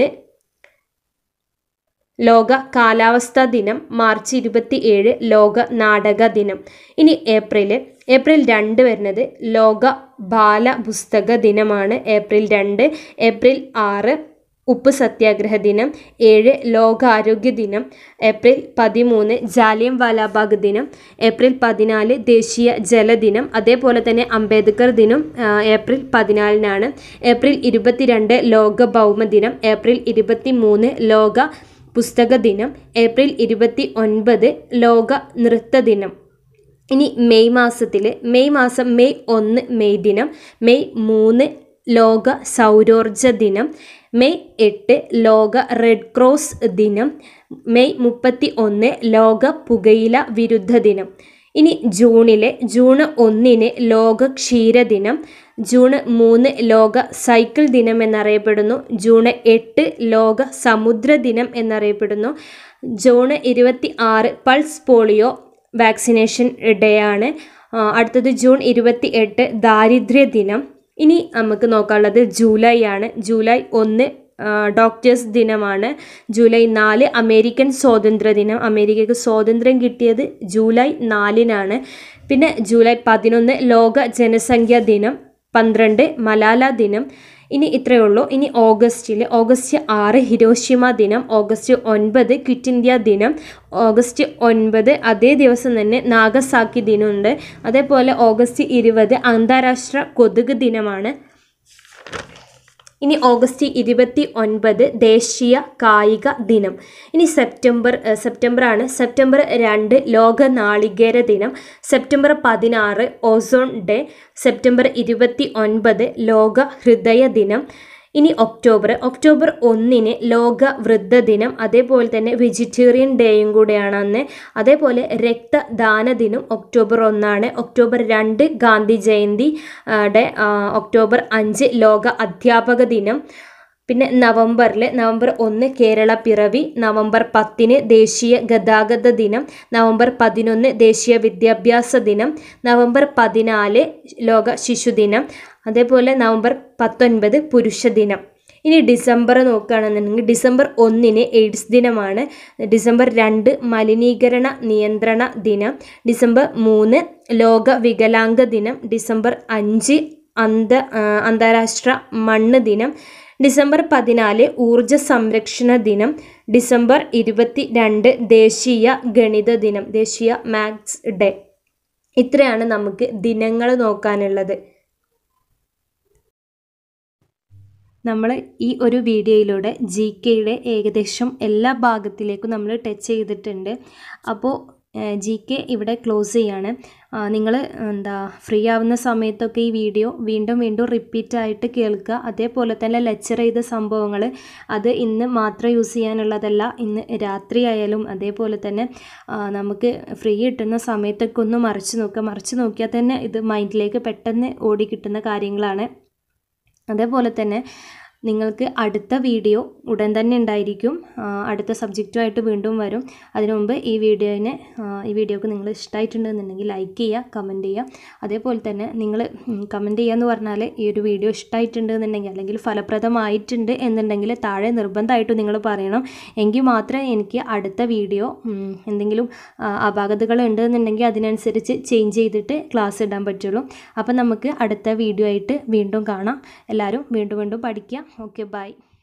ലോക കാലാവസ്ഥാ ദിനം മാർച്ച് ഇരുപത്തി ഏഴ് ലോക നാടക ദിനം ഇനി ഏപ്രിൽ ഏപ്രിൽ രണ്ട് വരുന്നത് ലോക ബാലപുസ്തക ദിനമാണ് ഏപ്രിൽ രണ്ട് ഏപ്രിൽ ആറ് ഉപ്പ് സത്യാഗ്രഹ ദിനം ഏഴ് ലോകാരോഗ്യ ദിനം ഏപ്രിൽ പതിമൂന്ന് ജാലിയൻ വാലാബാഗ് ദിനം ഏപ്രിൽ പതിനാല് ദേശീയ ജലദിനം അതേപോലെ തന്നെ അംബേദ്കർ ദിനം ആ, ഏപ്രിൽ പതിനാലിനാണ് ഏപ്രിൽ ഇരുപത്തിരണ്ട് ലോക ഭൗമദിനം ഏപ്രിൽ ഇരുപത്തി മൂന്ന് ലോക പുസ്തക ദിനം ഏപ്രിൽ ഇരുപത്തി ഒൻപത് ലോക നൃത്ത ദിനം ഇനി മെയ് മാസത്തിൽ മെയ് മാസം മെയ് ഒന്ന് മെയ് ദിനം മെയ് മൂന്ന് ലോക സൗരോർജ ദിനം മെയ് എട്ട് ലോക റെഡ് ക്രോസ് ദിനം മെയ് മുപ്പത്തി ഒന്ന് ലോക പുകയില വിരുദ്ധ ദിനം ഇനി ജൂണിലെ ജൂൺ ഒന്നിന് ലോക ക്ഷീരദിനം ജൂൺ മൂന്ന് ലോക സൈക്കിൾ ദിനം എന്നറിയപ്പെടുന്നു ജൂൺ എട്ട് ലോക സമുദ്ര ദിനം എന്നറിയപ്പെടുന്നു ജൂൺ ഇരുപത്തി ആറ് പൾസ് പോളിയോ വാക്സിനേഷൻ ഡേ ആണ് ആ, അടുത്തത് ജൂൺ ഇരുപത്തി എട്ട് ദാരിദ്ര്യ ദിനം ഇനി നമുക്ക് നോക്കാനുള്ളത് ജൂലൈ ആണ് ജൂലൈ ഒന്ന് ആ, ഡോക്ടേഴ്സ് ദിനമാണ് ജൂലൈ നാല് അമേരിക്കൻ സ്വാതന്ത്ര്യ ദിനം അമേരിക്കയ്ക്ക് സ്വാതന്ത്ര്യം കിട്ടിയത് ജൂലൈ നാലിനാണ് പിന്നെ ജൂലൈ പതിനൊന്ന് ലോക ജനസംഖ്യാ ദിനം പന്ത്രണ്ട് മലാല ദിനം ഇനി ഇത്രയേ ഉള്ളൂ ഇനി ഓഗസ്റ്റിൽ ഓഗസ്റ്റ് ആറ് ഹിരോഷിമ ദിനം ഓഗസ്റ്റ് ഒൻപത് ക്വിറ്റ് ഇന്ത്യ ദിനം ഓഗസ്റ്റ് ഒൻപത് അതേ ദിവസം തന്നെ നാഗസാക്കി ദിനമുണ്ട് അതേപോലെ ഓഗസ്റ്റ് ഇരുപത് അന്താരാഷ്ട്ര കൊതുക് ദിനമാണ് ഇനി ഓഗസ്റ്റ് ഇരുപത്തി ഒൻപത് ദേശീയ കായിക ദിനം ഇനി സെപ്റ്റംബർ ഏഹ്, സെപ്റ്റംബർ ആണ് സെപ്റ്റംബർ രണ്ട് ലോക നാളികേര ദിനം സെപ്റ്റംബർ പതിനാറ് ഓസോൺ ഡേ സെപ്റ്റംബർ ഇരുപത്തി ഒൻപത് ലോക ഹൃദയ ദിനം ഇനി ഒക്ടോബർ ഒക്ടോബർ ഒന്നിന് ലോക വൃദ്ധ ദിനം അതേപോലെ തന്നെ വെജിറ്റേറിയൻ ഡേയും കൂടെയാണ് അന്ന് അതേപോലെ രക്തദാന ദിനം ഒക്ടോബർ ഒന്നാണ് ഒക്ടോബർ രണ്ട് ഗാന്ധി ജയന്തി ആ, ഡേ ആ, ഒക്ടോബർ അഞ്ച് ലോക അധ്യാപക ദിനം പിന്നെ നവംബറിൽ നവംബർ ഒന്ന് കേരള പിറവി നവംബർ പത്തിന് ദേശീയ ഗതാഗത ദിനം നവംബർ പതിനൊന്ന് ദേശീയ വിദ്യാഭ്യാസ ദിനം നവംബർ പതിനാല് ലോക ശിശുദിനം അതേപോലെ നവംബർ പത്തൊൻപത് പുരുഷ ദിനം ഇനി ഡിസംബർ നോക്കുകയാണെന്നുണ്ടെങ്കിൽ ഡിസംബർ ഒന്നിന് എയ്ഡ്സ് ദിനമാണ് ഡിസംബർ രണ്ട് മലിനീകരണ നിയന്ത്രണ ദിനം ഡിസംബർ മൂന്ന് ലോക വികലാംഗ ദിനം ഡിസംബർ അഞ്ച് അന്ത ആ, അന്താരാഷ്ട്ര മണ്ണ് ദിനം ഡിസംബർ പതിനാല് ഊർജ സംരക്ഷണ ദിനം ഡിസംബർ ഇരുപത്തി രണ്ട് ദേശീയ ഗണിത ദിനം ദേശീയ മാത്സ് ഡേ ഇത്രയാണ് നമുക്ക് ദിനങ്ങൾ നോക്കാനുള്ളത് നമ്മൾ ഈ ഒരു വീഡിയോയിലൂടെ ജി കെയുടെ ഏകദേശം എല്ലാ ഭാഗത്തിലേക്കും നമ്മൾ ടച്ച് ചെയ്തിട്ടുണ്ട് അപ്പോൾ ജി കെ ഇവിടെ ക്ലോസ് ചെയ്യാണ് നിങ്ങൾ എന്താ ഫ്രീ ആവുന്ന സമയത്തൊക്കെ ഈ വീഡിയോ വീണ്ടും വീണ്ടും റിപ്പീറ്റ് ആയിട്ട് കേൾക്കുക അതേപോലെ തന്നെ ലെക്ചർ ചെയ്ത സംഭവങ്ങൾ അത് ഇന്ന് മാത്രം യൂസ് ചെയ്യാനുള്ളതല്ല ഇന്ന് രാത്രി ആയാലും അതേപോലെ തന്നെ ആ, നമുക്ക് ഫ്രീ കിട്ടുന്ന സമയത്തൊക്കെ ഒന്ന് മറിച്ച് നോക്കുക മറിച്ച് നോക്കിയാൽ തന്നെ ഇത് മൈൻഡിലേക്ക് പെട്ടെന്ന് ഓടി കിട്ടുന്ന കാര്യങ്ങളാണ് അതേപോലെ തന്നെ നിങ്ങൾക്ക് അടുത്ത വീഡിയോ ഉടൻ തന്നെ ഉണ്ടായിരിക്കും ആ, അടുത്ത സബ്ജക്റ്റുമായിട്ട് വീണ്ടും വരും അതിനു മുമ്പ് ഈ വീഡിയോനെ ആ, ഈ വീഡിയോക്ക് നിങ്ങൾ ഇഷ്ടമായിട്ടുണ്ടെന്നുണ്ടെങ്കിൽ ലൈക്ക് ചെയ്യുക കമൻറ്റ് ചെയ്യുക അതേപോലെ തന്നെ നിങ്ങൾ കമൻറ്റ് ചെയ്യുക എന്ന് പറഞ്ഞാൽ ഈ ഒരു വീഡിയോ ഇഷ്ടമായിട്ടുണ്ട് എന്നുണ്ടെങ്കിൽ അല്ലെങ്കിൽ ഫലപ്രദമായിട്ടുണ്ട് എന്നുണ്ടെങ്കിൽ താഴെ നിർബന്ധമായിട്ടും നിങ്ങൾ പറയണം എങ്കിൽ മാത്രമേ എനിക്ക് അടുത്ത വീഡിയോ ഉം, എന്തെങ്കിലും ആ, അപാകതകൾ ഉണ്ടെന്നുണ്ടെങ്കിൽ അതിനനുസരിച്ച് ചേഞ്ച് ചെയ്തിട്ട് ക്ലാസ് ഇടാൻ പറ്റുള്ളൂ അപ്പം നമുക്ക് അടുത്ത വീഡിയോ ആയിട്ട് വീണ്ടും കാണാം എല്ലാവരും വീണ്ടും വീണ്ടും പഠിക്കുക ഓക്കെ ബൈ